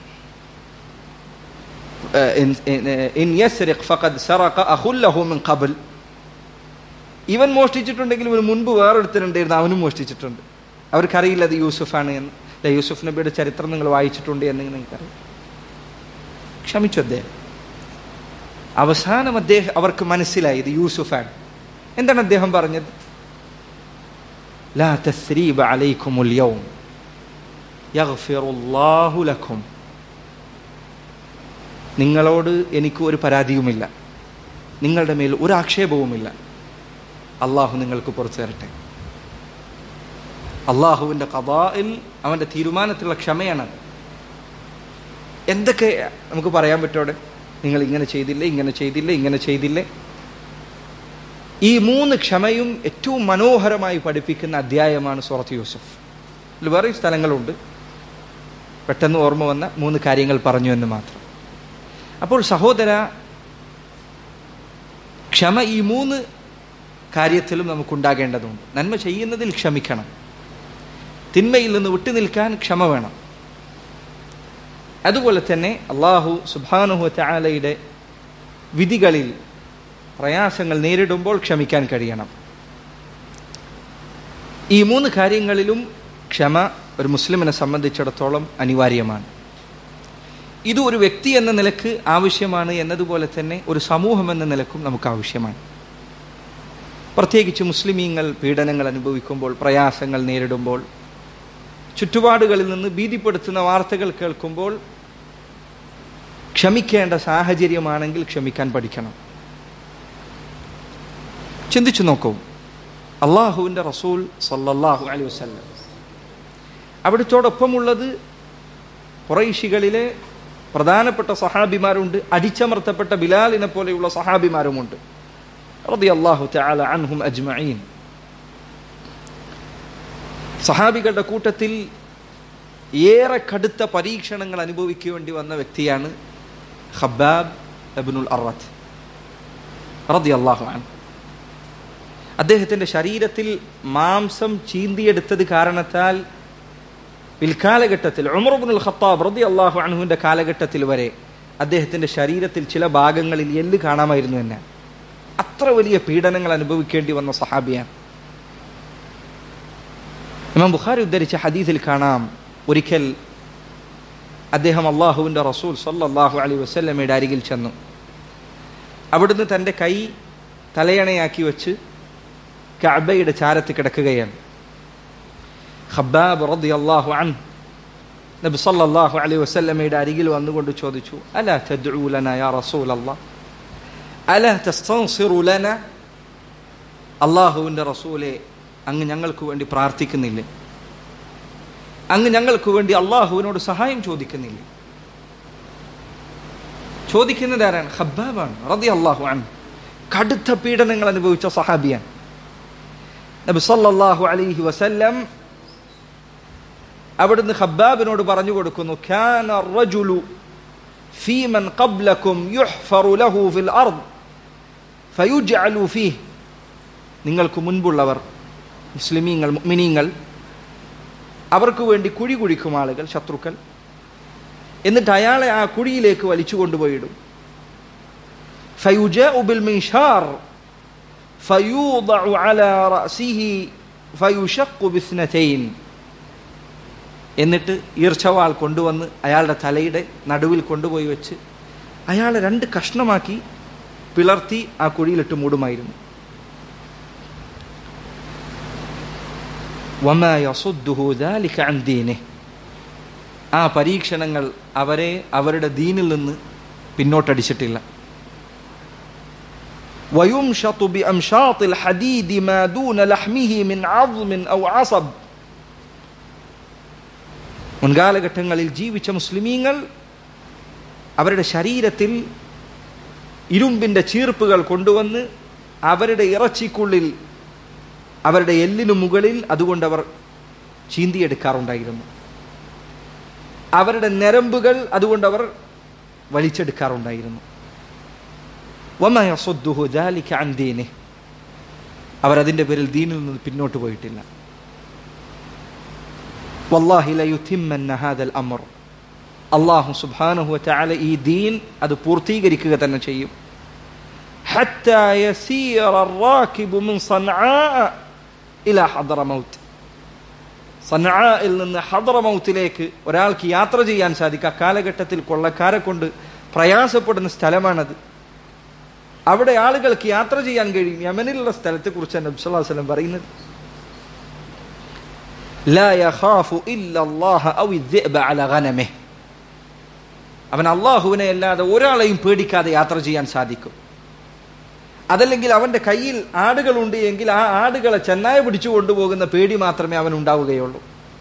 ഇൻ യസ്രിഖ് ഫഖദ് സറഖ അഖുൽ ലഹു മിൻ ഖബൽ ഇവൻ മോഷ്ടിച്ചിട്ടുണ്ടെങ്കിൽ ഇവന് മുൻപ് വേറൊരുത്തരുണ്ടായിരുന്നു അവനും മോഷ്ടിച്ചിട്ടുണ്ട് അവർക്കറിയില്ല അത് യൂസുഫാണ് എന്ന് അല്ല യൂസുഫ് നബിയുടെ ചരിത്രം നിങ്ങൾ വായിച്ചിട്ടുണ്ട് എന്ന് നിങ്ങൾക്കറിയാം ക്ഷമിച്ചു അദ്ദേഹം അവസാനം അദ്ദേഹം അവർക്ക് മനസ്സിലായി ഇത് യൂസുഫാണ് എന്താണ് അദ്ദേഹം പറഞ്ഞത് ലാ തസ്രീബ അലൈക്കുമുൽ യൗം യഗ്ഫിറുല്ലാഹു ലക്കും നിങ്ങളോട് എനിക്ക് ഒരു പരാതിയുമില്ല നിങ്ങളുടെ മേൽ ഒരു ആക്ഷേപവുമില്ല അള്ളാഹു നിങ്ങൾക്ക് പുറത്തു തരട്ടെ അള്ളാഹുവിൻ്റെ കഥായിൽ അവൻ്റെ തീരുമാനത്തിലുള്ള ക്ഷമയാണ് എന്തൊക്കെ നമുക്ക് പറയാൻ പറ്റോടെ നിങ്ങൾ ഇങ്ങനെ ചെയ്തില്ലേ ഇങ്ങനെ ചെയ്തില്ലേ ഇങ്ങനെ ചെയ്തില്ലേ ഈ മൂന്ന് ക്ഷമയും ഏറ്റവും മനോഹരമായി പഠിപ്പിക്കുന്ന അധ്യായമാണ് സൂറത്ത് യൂസഫ് ഇതിൽ വേറെ സ്ഥലങ്ങളുണ്ട് പെട്ടെന്ന് ഓർമ്മ വന്ന മൂന്ന് കാര്യങ്ങൾ പറഞ്ഞു എന്ന് മാത്രം അപ്പോൾ സഹോദര ക്ഷമ ഈ മൂന്ന് കാര്യത്തിലും നമുക്കുണ്ടാകേണ്ടതുണ്ട് നന്മ ചെയ്യുന്നതിൽ ക്ഷമിക്കണം തിന്മയിൽ നിന്ന് വിട്ടുനിൽക്കാൻ ക്ഷമ വേണം അതുപോലെ തന്നെ അള്ളാഹു സുബാനുഹു ചാലയുടെ വിധികളിൽ പ്രയാസങ്ങൾ നേരിടുമ്പോൾ ക്ഷമിക്കാൻ കഴിയണം ഈ മൂന്ന് കാര്യങ്ങളിലും ക്ഷമ ഒരു മുസ്ലിമിനെ സംബന്ധിച്ചിടത്തോളം അനിവാര്യമാണ് ഇത് ഒരു വ്യക്തി എന്ന നിലക്ക് ആവശ്യമാണ് എന്നതുപോലെ തന്നെ ഒരു സമൂഹം എന്ന നിലക്കും നമുക്ക് ആവശ്യമാണ് പ്രത്യേകിച്ച് മുസ്ലിമീങ്ങൾ പീഡനങ്ങൾ അനുഭവിക്കുമ്പോൾ പ്രയാസങ്ങൾ നേരിടുമ്പോൾ ചുറ്റുപാടുകളിൽ നിന്ന് ഭീതിപ്പെടുത്തുന്ന വാർത്തകൾ കേൾക്കുമ്പോൾ ക്ഷമിക്കേണ്ട സാഹചര്യമാണെങ്കിൽ ക്ഷമിക്കാൻ പഠിക്കണം ചിന്തിച്ചു നോക്കൂ അള്ളാഹുവിൻ്റെ റസൂൽ സല്ലല്ലാഹു അലൈഹി വസല്ലം അവിടുത്തോടൊപ്പമുള്ളത് കുറൈശികളിലെ പ്രധാനപ്പെട്ട സഹാബിമാരുണ്ട് അടിച്ചമർത്തപ്പെട്ട ബിലാലിനെ പോലെയുള്ള സഹാബിമാരുമുണ്ട് റളിയല്ലാഹു തആല അൻഹും അജ്മഈൻ സഹാബികളുടെ കൂട്ടത്തിൽ ഏറെ കടുത്ത പരീക്ഷണങ്ങൾ അനുഭവിക്കേണ്ടി വന്ന വ്യക്തിയാണ് ഖബ്ബാബ് അബ്നുൽ അറത്ത് റളിയല്ലാഹു അൻഹു അദ്ദേഹത്തിൻ്റെ ശരീരത്തിൽ മാംസം ചീന്തിയെടുത്തത് കാരണത്താൽ പിൽക്കാലഘട്ടത്തിൽ ഉമർബുൽ ഖത്താബ് റതി അള്ളാഹു അണുവിൻ്റെ കാലഘട്ടത്തിൽ വരെ അദ്ദേഹത്തിൻ്റെ ശരീരത്തിൽ ചില ഭാഗങ്ങളിൽ എല്ല് കാണാമായിരുന്നു എന്നെ അത്ര വലിയ പീഡനങ്ങൾ അനുഭവിക്കേണ്ടി വന്ന സഹാബിയാണ് ഇമാം ബുഖാരി ഉദ്ധരിച്ച ഹദീസിൽ കാണാം ഒരിക്കൽ അദ്ദേഹം അള്ളാഹുവിൻ്റെ റസൂൽ സല്ലല്ലാഹു അലൈഹി വസല്ലമയുടെ അരികിൽ ചെന്നു അവിടുന്ന് തൻ്റെ കൈ തലയണയാക്കി വെച്ച് കഅബയുടെ ചാരത്ത് കിടക്കുകയാണ് ഖബ്ബാബ് റളിയല്ലാഹു അൻഹു നബി സല്ലല്ലാഹു അലൈഹി വസല്ലമയുടെ അരികിൽ വന്നുകൊണ്ട് ചോദിച്ചു അലാ തദ്ഉ ലനാ യാ റസൂലല്ലാഹ് അലാ തസ്തൻസിറു ലനാ അള്ളാഹുവിൻ്റെ റസൂലെ അങ്ങ് ഞങ്ങൾക്ക് വേണ്ടി പ്രാർത്ഥിക്കുന്നില്ലേ അങ്ങ് ഞങ്ങൾക്ക് വേണ്ടി അള്ളാഹുവിനോട് സഹായം ചോദിക്കുന്നില്ലേ ചോദിക്കുന്നത് ആരാണ് ഖബ്ബാബാണ് റതി അള്ളാഹു അൻ കടുത്ത പീഡനങ്ങൾ അനുഭവിച്ച സഹാബിയാണ് നബി സല്ലല്ലാഹു അലൈഹി വസല്ലം അവിടുന്ന് ഖബ്ബാബിനോട് പറഞ്ഞു കൊടുക്കുന്നു കാന റജുലു ഫീമൻ ഖബ്ലക്കും യുഹ്ഫറു ലഹു ഫിൽ അർദ് ഫയുജ്അലു ഫീഹ് നിങ്ങൾക്ക് മുൻപുള്ളവർ മുസ്ലിമീങ്ങൾ മുഅ്മിനീങ്ങൾ അവർക്ക് വേണ്ടി കുഴി കുഴിക്കും ആളുകൾ ശത്രുക്കൾ എന്നിട്ട് അയാളെ ആ കുഴിയിലേക്ക് വലിച്ചു കൊണ്ടുപോയിടും فيجاء بالمنشار فيوضع على رأسه فيشق باثنتين എന്നിട്ട് ഈർച്ചവാൾ കൊണ്ടുവന്ന് അയാളുടെ തലയുടെ നടുവിൽ കൊണ്ടുപോയി വെച്ച് അയാളെ രണ്ട് കഷ്ണമാക്കി പിളർത്തി ആ കുഴിയിലിട്ട് മൂടുമായിരുന്നു വമാ യസുദ്ദുഹു ദാലിക അൻ ദീനിഹ് ആ പരീക്ഷണങ്ങൾ അവരെ അവരുടെ ദീനിൽ നിന്ന് പിന്നോട്ടടിച്ചിട്ടില്ല ويمشط بأمشاط الحديد ما دون لحمه من عظم أو عصب മുൻകാലഘട്ടങ്ങളിൽ ജീവിച്ച മുസ്ലിമീങ്ങൾ അവരുടെ ശരീരത്തിൽ ഇരുമ്പിൻ്റെ ചീർപ്പുകൾ കൊണ്ടുവന്ന് അവരുടെ ഇറച്ചിക്കുള്ളിൽ അവരുടെ എല്ലിനു മുകളിൽ അതുകൊണ്ട് അവർ ചീന്തിയെടുക്കാറുണ്ടായിരുന്നു അവരുടെ ഞരമ്പുകൾ അതുകൊണ്ട് അവർ വലിച്ചെടുക്കാറുണ്ടായിരുന്നു വമ യസുദ്ദുഹു ദാലിക അൻ ദീനിഹ്. അവർ അതിന്റെ പേരിൽ ദീനിൽ നിന്ന് പിന്നോട്ട് പോയിട്ടില്ല വല്ലാഹി ലയുതിമ്മന്ന ഹാദൽ അമർ അള്ളാഹു സുബ്ഹാനഹു വതആല ഈ ദീൻ അത് പൂർത്തീകരിക്കുക തന്നെ ചെയ്യും حتى يسير الراكب من صنعاء إلى حضرموت സനആയിൽ നിന്ന് ഹദ്റമൗത്തിലേക്ക് ഒരാൾക്ക് യാത്ര ചെയ്യാൻ സാധിക്കും ആ കാലഘട്ടത്തിൽ കൊള്ളക്കാരെ കൊണ്ട് പ്രയാസപ്പെടുന്ന സ്ഥലമാണത് അവിടെ ആളുകൾക്ക് യാത്ര ചെയ്യാൻ കഴിയും യമനിലുള്ള സ്ഥലത്തെ കുറിച്ചാണ് നബി സല്ലല്ലാഹു അലൈഹി വസല്ലം പറയുന്നത് ലാ യഖാഫു ഇല്ലല്ലാഹ ഔ الذئب على غنمه അവൻ അള്ളാഹുവിനെ അല്ലാതെ ഒരാളെയും പേടിക്കാതെ യാത്ര ചെയ്യാൻ സാധിക്കും അതല്ലെങ്കിൽ അവന്റെ കയ്യിൽ ആടുകളുണ്ട് എങ്കിൽ ആ ആടുകളെ ചെന്നായ പിടിച്ചു കൊണ്ടുപോകുന്ന പേടി മാത്രമേ അവൻ ഉണ്ടാവുകയുള്ളൂ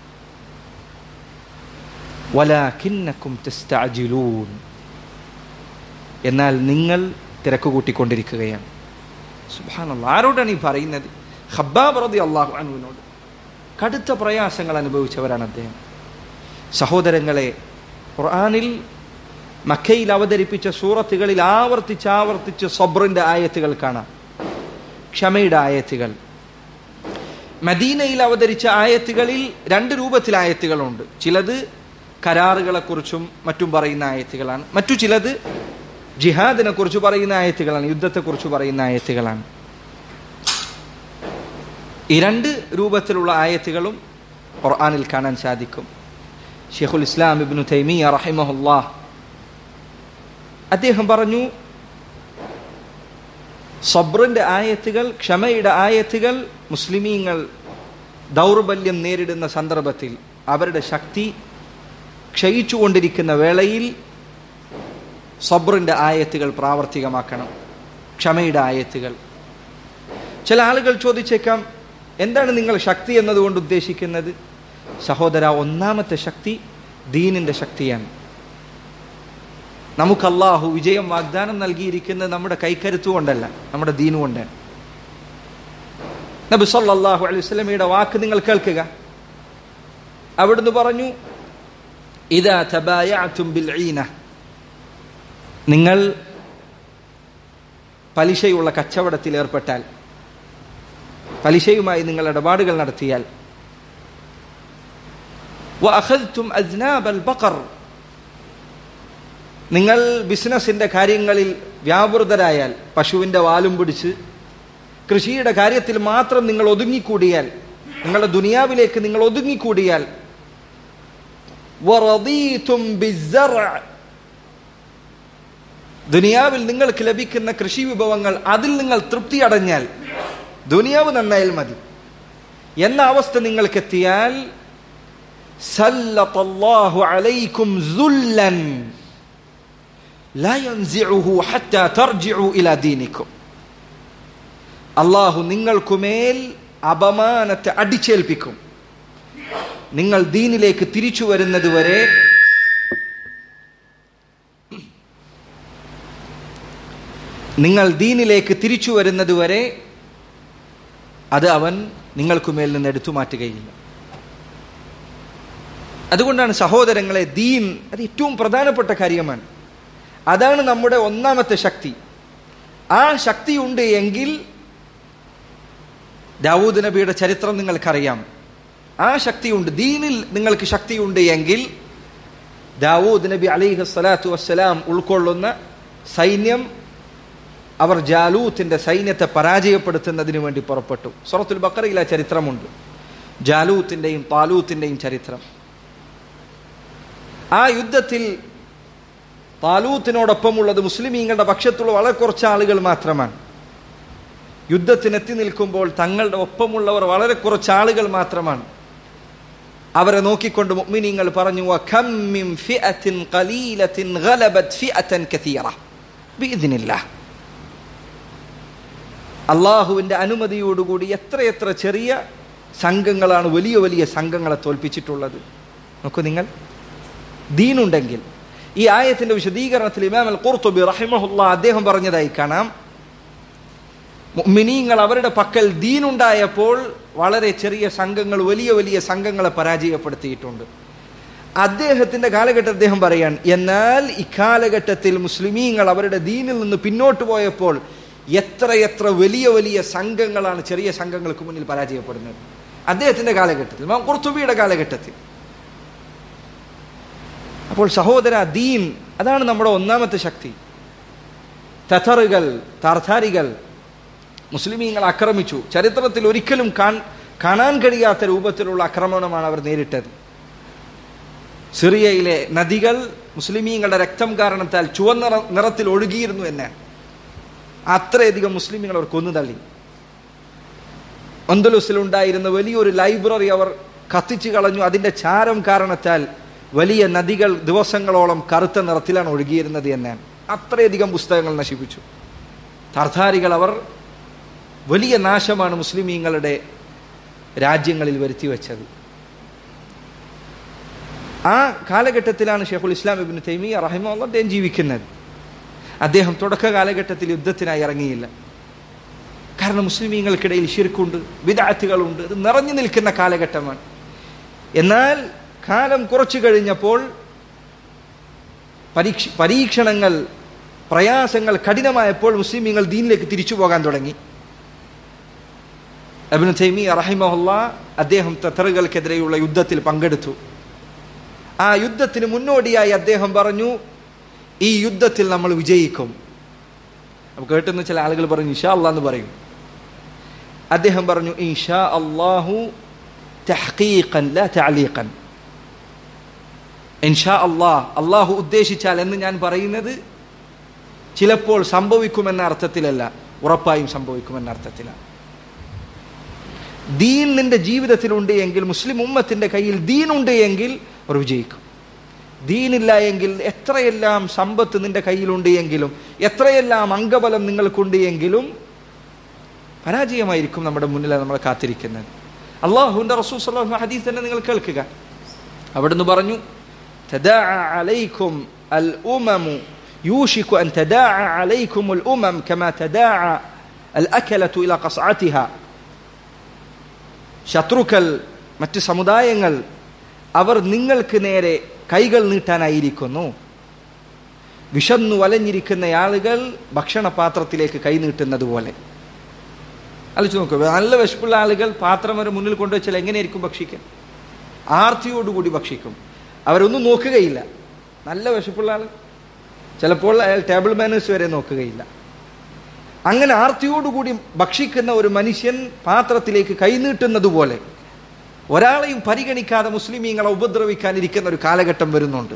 വലാകിന്നക്കും തസ്തഅജിലൂൻ എന്നാൽ നിങ്ങൾ തിരക്ക് കൂട്ടിക്കൊണ്ടിരിക്കുകയാണ് സുബ്ഹാനല്ലാഹ് ആരോടാണ് ഈ പറയുന്നത് ഖബ്ബാബ് റളിയല്ലാഹു അൻഹുവിനോട് കടുത്ത പ്രയാസങ്ങൾ അനുഭവിച്ചവരാണ് അദ്ദേഹം സഹോദരങ്ങളെ ഖുർആനിൽ മക്കയിൽ അവതരിപ്പിച്ച സൂറത്തുകളിൽ ആവർത്തിച്ച് ആവർത്തിച്ച് സബ്റിന്റെ ആയത്തുകൾ കാണാം ക്ഷമയുടെ ആയത്തുകൾ മദീനയിൽ അവതരിച്ച ആയത്തുകളിൽ രണ്ട് രൂപത്തിൽ ആയത്തുകളുണ്ട് ചിലത് കരാറുകളെക്കുറിച്ചും മറ്റും പറയുന്ന ആയത്തുകളാണ് മറ്റു ചിലത് ജിഹാദിനെ കുറിച്ച് പറയുന്ന ആയത്തുകളാണ് യുദ്ധത്തെക്കുറിച്ച് പറയുന്ന ആയത്തുകളാണ് ഈ രണ്ട് രൂപത്തിലുള്ള ആയത്തുകളും ഖുർആനിൽ കാണാൻ സാധിക്കും ഷെയ്ഖുൽ ഇസ്ലാം ഇബ്നു തൈമിയ റഹിമഹുല്ലാഹ് അദ്ദേഹം പറഞ്ഞു സബ്റിന്റെ ആയത്തുകൾ ക്ഷമയുടെ ആയത്തുകൾ മുസ്ലിമീങ്ങൾ ദൗർബല്യം നേരിടുന്ന സന്ദർഭത്തിൽ അവരുടെ ശക്തി ക്ഷയിച്ചുകൊണ്ടിരിക്കുന്ന വേളയിൽ സബ്റിന്റെ ആയത്തുകൾ പ്രാവർത്തികമാക്കണം ക്ഷമയുടെ ആയത്തുകൾ ചില ആളുകൾ ചോദിച്ചേക്കാം എന്താണ് നിങ്ങൾ ശക്തി എന്നതുകൊണ്ട് ഉദ്ദേശിക്കുന്നത് സഹോദര ഒന്നാമത്തെ ശക്തി ദീനിന്റെ ശക്തിയാണ് നമുക്ക് അള്ളാഹു വിജയം വാഗ്ദാനം നൽകിയിരിക്കുന്നത് നമ്മുടെ കൈക്കരുത്തു കൊണ്ടല്ല നമ്മുടെ ദീനു കൊണ്ടാണ് നബി സല്ലല്ലാഹു അലൈഹി വസല്ലമയുടെ വാക്ക് നിങ്ങൾ കേൾക്കുക അവിടുന്ന് പറഞ്ഞു ഇതാ തബായഅതും ബിൽ ഈന നിങ്ങൾ പലിശയുള്ള കച്ചവടത്തിൽ ഏർപ്പെട്ടാൽ പലിശയുമായി നിങ്ങൾ ഇടപാടുകൾ നടത്തിയാൽ വഅഖദ്തും അസ്നാബൽ ബഖർ നിങ്ങൾ ബിസിനസിന്റെ കാര്യങ്ങളിൽ വ്യാപൃതരായാൽ പശുവിന്റെ വാലും പിടിച്ച് കൃഷിയുടെ കാര്യത്തിൽ മാത്രം നിങ്ങൾ ഒതുങ്ങിക്കൂടിയാൽ നിങ്ങളുടെ ദുനിയാവിലേക്ക് നിങ്ങൾ ഒതുങ്ങിക്കൂടിയാൽ വറദീതും ബിസ്സർഅ. ദുനിയാവിൽ നിങ്ങൾക്ക് ലഭിക്കുന്ന കൃഷി വിഭവങ്ങൾ അതിൽ നിങ്ങൾ തൃപ്തി അടഞ്ഞാൽ ദുനിയാവ് നന്നായാൽ മതി എന്ന അവസ്ഥ നിങ്ങൾക്ക് എത്തിയാൽ സല്ലത്തല്ലാഹു അലൈക്കും സുല്ലൻ لا ينزعه حتى ترجعوا إلى دينكم അള്ളാഹു നിങ്ങൾക്കുമേൽ അപമാനത്തെ അടിച്ചേൽപ്പിക്കും നിങ്ങൾ ദീനിലേക്ക് തിരിച്ചു വരുന്നത് വരെ നിങ്ങൾ ദീനിലേക്ക് തിരിച്ചു വരുന്നത് വരെ അത് അവൻ നിങ്ങൾക്കുമേൽ നിന്ന് എടുത്തു മാറ്റുകയില്ല അതുകൊണ്ടാണ് സഹോദരങ്ങളെ ദീൻ അത് ഏറ്റവും പ്രധാനപ്പെട്ട കാര്യമാണ് അതാണ് നമ്മുടെ ഒന്നാമത്തെ ശക്തി ആ ശക്തിയുണ്ട് എങ്കിൽ ദാവൂദ് നബിയുടെ ചരിത്രം നിങ്ങൾക്കറിയാം ആ ശക്തിയുണ്ട് ദീനിൽ നിങ്ങൾക്ക് ശക്തിയുണ്ട് എങ്കിൽ ദാവൂദ് നബി അലിഹ് സ്വലാത്തു വസ്സലാം ഉൾക്കൊള്ളുന്ന സൈന്യം അവർ ജാലൂത്തിന്റെ സൈന്യത്തെ പരാജയപ്പെടുത്തുന്നതിന് വേണ്ടി പുറപ്പെട്ടു സുറത്തുൽ ബക്കറയിൽ ആ ചരിത്രമുണ്ട് ജാലൂത്തിന്റെയും താലൂത്തിന്റെയും ചരിത്രം ആ യുദ്ധത്തിൽ താലൂത്തിനോടൊപ്പമുള്ളത് മുസ്ലിമീങ്ങളുടെ പക്ഷത്തുള്ള വളരെ കുറച്ച് ആളുകൾ മാത്രമാണ് യുദ്ധത്തിനെത്തി നിൽക്കുമ്പോൾ തങ്ങളുടെ ഒപ്പമുള്ളവർ വളരെ കുറച്ച് ആളുകൾ മാത്രമാണ് അവരെ നോക്കിക്കൊണ്ട് മുഅ്മിനീങ്ങൾ പറഞ്ഞു "വകം മിൻ ഫിഅത്തിൻ ഖലീലത്തിൻ ഗലബത് ഫിഅതൻ കസീറ ബിഇദ്നില്ലാഹ്." അള്ളാഹുവിന്റെ അനുമതിയോടുകൂടി എത്രയെത്ര ചെറിയ സംഘങ്ങളാണ് വലിയ വലിയ സംഘങ്ങളെ തോൽപ്പിച്ചിട്ടുള്ളത് നോക്കൂ നിങ്ങൾ ദീനുണ്ടെങ്കിൽ ഈ ആയത്തിന്റെ വിശദീകരണത്തിൽ ഇമാം അൽ ഖുർത്തുബി റഹിമഹുല്ല അദ്ദേഹം പറഞ്ഞതായി കാണാം മുഅ്മിനീങ്ങൾ അവരുടെ പക്കൽ ദീനുണ്ടായപ്പോൾ വളരെ ചെറിയ സംഘങ്ങൾ വലിയ വലിയ സംഘങ്ങളെ പരാജയപ്പെടുത്തിയിട്ടുണ്ട് അദ്ദേഹത്തിന്റെ കാലഘട്ടം അദ്ദേഹം പറയാൻ എന്നാൽ ഇക്കാലഘട്ടത്തിൽ മുസ്ലിമീങ്ങൾ അവരുടെ ദീനിൽ നിന്ന് പിന്നോട്ട് പോയപ്പോൾ എത്ര എത്ര വലിയ വലിയ സംഘങ്ങളാണ് ചെറിയ സംഘങ്ങൾക്ക് മുന്നിൽ പരാജയപ്പെടുന്നത് അദ്ദേഹത്തിന്റെ കാലഘട്ടത്തിൽ ഇമാം ഖുർത്തുബിയുടെ കാലഘട്ടത്തിൽ അപ്പോൾ സഹോദര ദീൻ അതാണ് നമ്മുടെ ഒന്നാമത്തെ ശക്തി തഥറുകൾ താർഥാരികൾ മുസ്ലിമീങ്ങൾ ആക്രമിച്ചു ചരിത്രത്തിൽ ഒരിക്കലും കാൺ- കാണാൻ കഴിയാത്ത രൂപത്തിലുള്ള ആക്രമണമാണ് അവർ നേരിട്ടത് സിറിയയിലെ നദികൾ മുസ്ലിമീങ്ങളുടെ രക്തം കാരണത്താൽ ചുവന്ന നിറ- നിറത്തിൽ ഒഴുകിയിരുന്നു എന്ന് അത്രയധികം മുസ്ലിമീങ്ങൾ അവർ കൊന്നു തള്ളി ഒന്തലുസിലുണ്ടായിരുന്ന വലിയൊരു ലൈബ്രറി അവർ കത്തിച്ചു കളഞ്ഞു അതിന്റെ ചാരം കാരണത്താൽ വലിയ നദികൾ ദിവസങ്ങളോളം കറുത്ത നിറത്തിലാണ് ഒഴുകിയിരുന്നത് എന്ന് അത്രയധികം പുസ്തകങ്ങൾ നശിപ്പിച്ചു താർഥാരികൾ അവർ വലിയ നാശമാണ് മുസ്ലിമീങ്ങളുടെ രാജ്യങ്ങളിൽ വരുത്തി വെച്ചത് ആ കാലഘട്ടത്തിലാണ് ഷെയ്ഖുൽ ഇസ്ലാം ഇബിൻ തൈമിയ റഹിമുള്ള അദ്ദേഹം ജീവിക്കുന്നത് അദ്ദേഹം തുടക്ക കാലഘട്ടത്തിൽ യുദ്ധത്തിനായി ഇറങ്ങിയില്ല കാരണം മുസ്ലിമീങ്ങൾക്കിടയിൽ ഷിർക്കുണ്ട് വിദാറ്റുകളുണ്ട് ഇത് നിറഞ്ഞു നിൽക്കുന്ന കാലഘട്ടമാണ് എന്നാൽ കാലം കുറച്ചു കഴിഞ്ഞപ്പോൾ പരീക്ഷ പരീക്ഷണങ്ങൾ പ്രയാസങ്ങൾ കഠിനമായപ്പോൾ മുസ്ലിമീങ്ങൾ ദീനിലേക്ക് തിരിച്ചു പോകാൻ തുടങ്ങി അബിന് തൈമി റഹിമഹുല്ല അദ്ദേഹം തത്തറുകൾക്കെതിരെയുള്ള യുദ്ധത്തിൽ പങ്കെടുത്തു ആ യുദ്ധത്തിന് മുന്നോടിയായി അദ്ദേഹം പറഞ്ഞു ഈ യുദ്ധത്തിൽ നമ്മൾ വിജയിക്കും അപ്പൊ കേട്ടുന്ന ചില ആളുകൾ പറഞ്ഞു ഇഷാ അള്ളാ എന്ന് പറയും അദ്ദേഹം പറഞ്ഞു ഇഷാ അള്ളാഹു തഹ്ഖീഖൻ ലാ തഅലീഖൻ ഇൻഷാ അള്ളാഹ് അള്ളാഹു ഉദ്ദേശിച്ചാൽ എന്ന് ഞാൻ പറയുന്നത് ചിലപ്പോൾ സംഭവിക്കുമെന്ന അർത്ഥത്തിലല്ല ഉറപ്പായും സംഭവിക്കുമെന്ന അർത്ഥത്തിലാണ് ദീൻ നിന്റെ ജീവിതത്തിലുണ്ട് എങ്കിൽ മുസ്ലിം ഉമ്മത്തിന്റെ കയ്യിൽ ദീനുണ്ട് എങ്കിൽ അവർ വിജയിക്കും ദീനില്ല എങ്കിൽ എത്രയെല്ലാം സമ്പത്ത് നിന്റെ കയ്യിലുണ്ട് എങ്കിലും എത്രയെല്ലാം അംഗബലം നിങ്ങൾക്കുണ്ട് എങ്കിലും പരാജയമായിരിക്കും നമ്മുടെ മുന്നിൽ നമ്മൾ കാത്തിരിക്കുന്നത് അള്ളാഹുവിന്റെ റസൂൽ സല്ലല്ലാഹു ഹദീസ് തന്നെ നിങ്ങൾ കേൾക്കുക അവിടുന്ന് പറഞ്ഞു تداعى عليكم الأمم يوشك أن تداعى عليكم الأمم كما تداعى الأكلة إلى قصعتها ശത്രുക്കൾ മറ്റ് സമുദായങ്ങൾ അവർ നിങ്ങൾക്ക് നേരെ കൈകൾ നീട്ടാനായിരിക്കുന്നു വിശന്നു വലഞ്ഞിരിക്കുന്ന ആളുകൾ ഭക്ഷണപാത്രത്തിലേക്ക് കൈ നീട്ടുന്നത് പോലെ ആലോചിച്ച് നോക്കുക നല്ല വിശപ്പുള്ള ആളുകൾ പാത്രം വരെ മുന്നിൽ കൊണ്ടുവച്ചാൽ എങ്ങനെയായിരിക്കും ഭക്ഷിക്കുക ആർത്തിയോടുകൂടി ഭക്ഷിക്കും അവരൊന്നും നോക്കുകയില്ല നല്ല വിശപ്പുള്ള ആൾ ചിലപ്പോൾ അയാൾ ടേബിൾ മാനേഴ്സ് വരെ നോക്കുകയില്ല അങ്ങനെ ആർത്തിയോടുകൂടി ഭക്ഷിക്കുന്ന ഒരു മനുഷ്യൻ പാത്രത്തിലേക്ക് കൈനീട്ടുന്നത് പോലെ ഒരാളെയും പരിഗണിക്കാതെ മുസ്ലിമീങ്ങളെ ഉപദ്രവിക്കാനിരിക്കുന്ന ഒരു കാലഘട്ടം വരുന്നുണ്ട്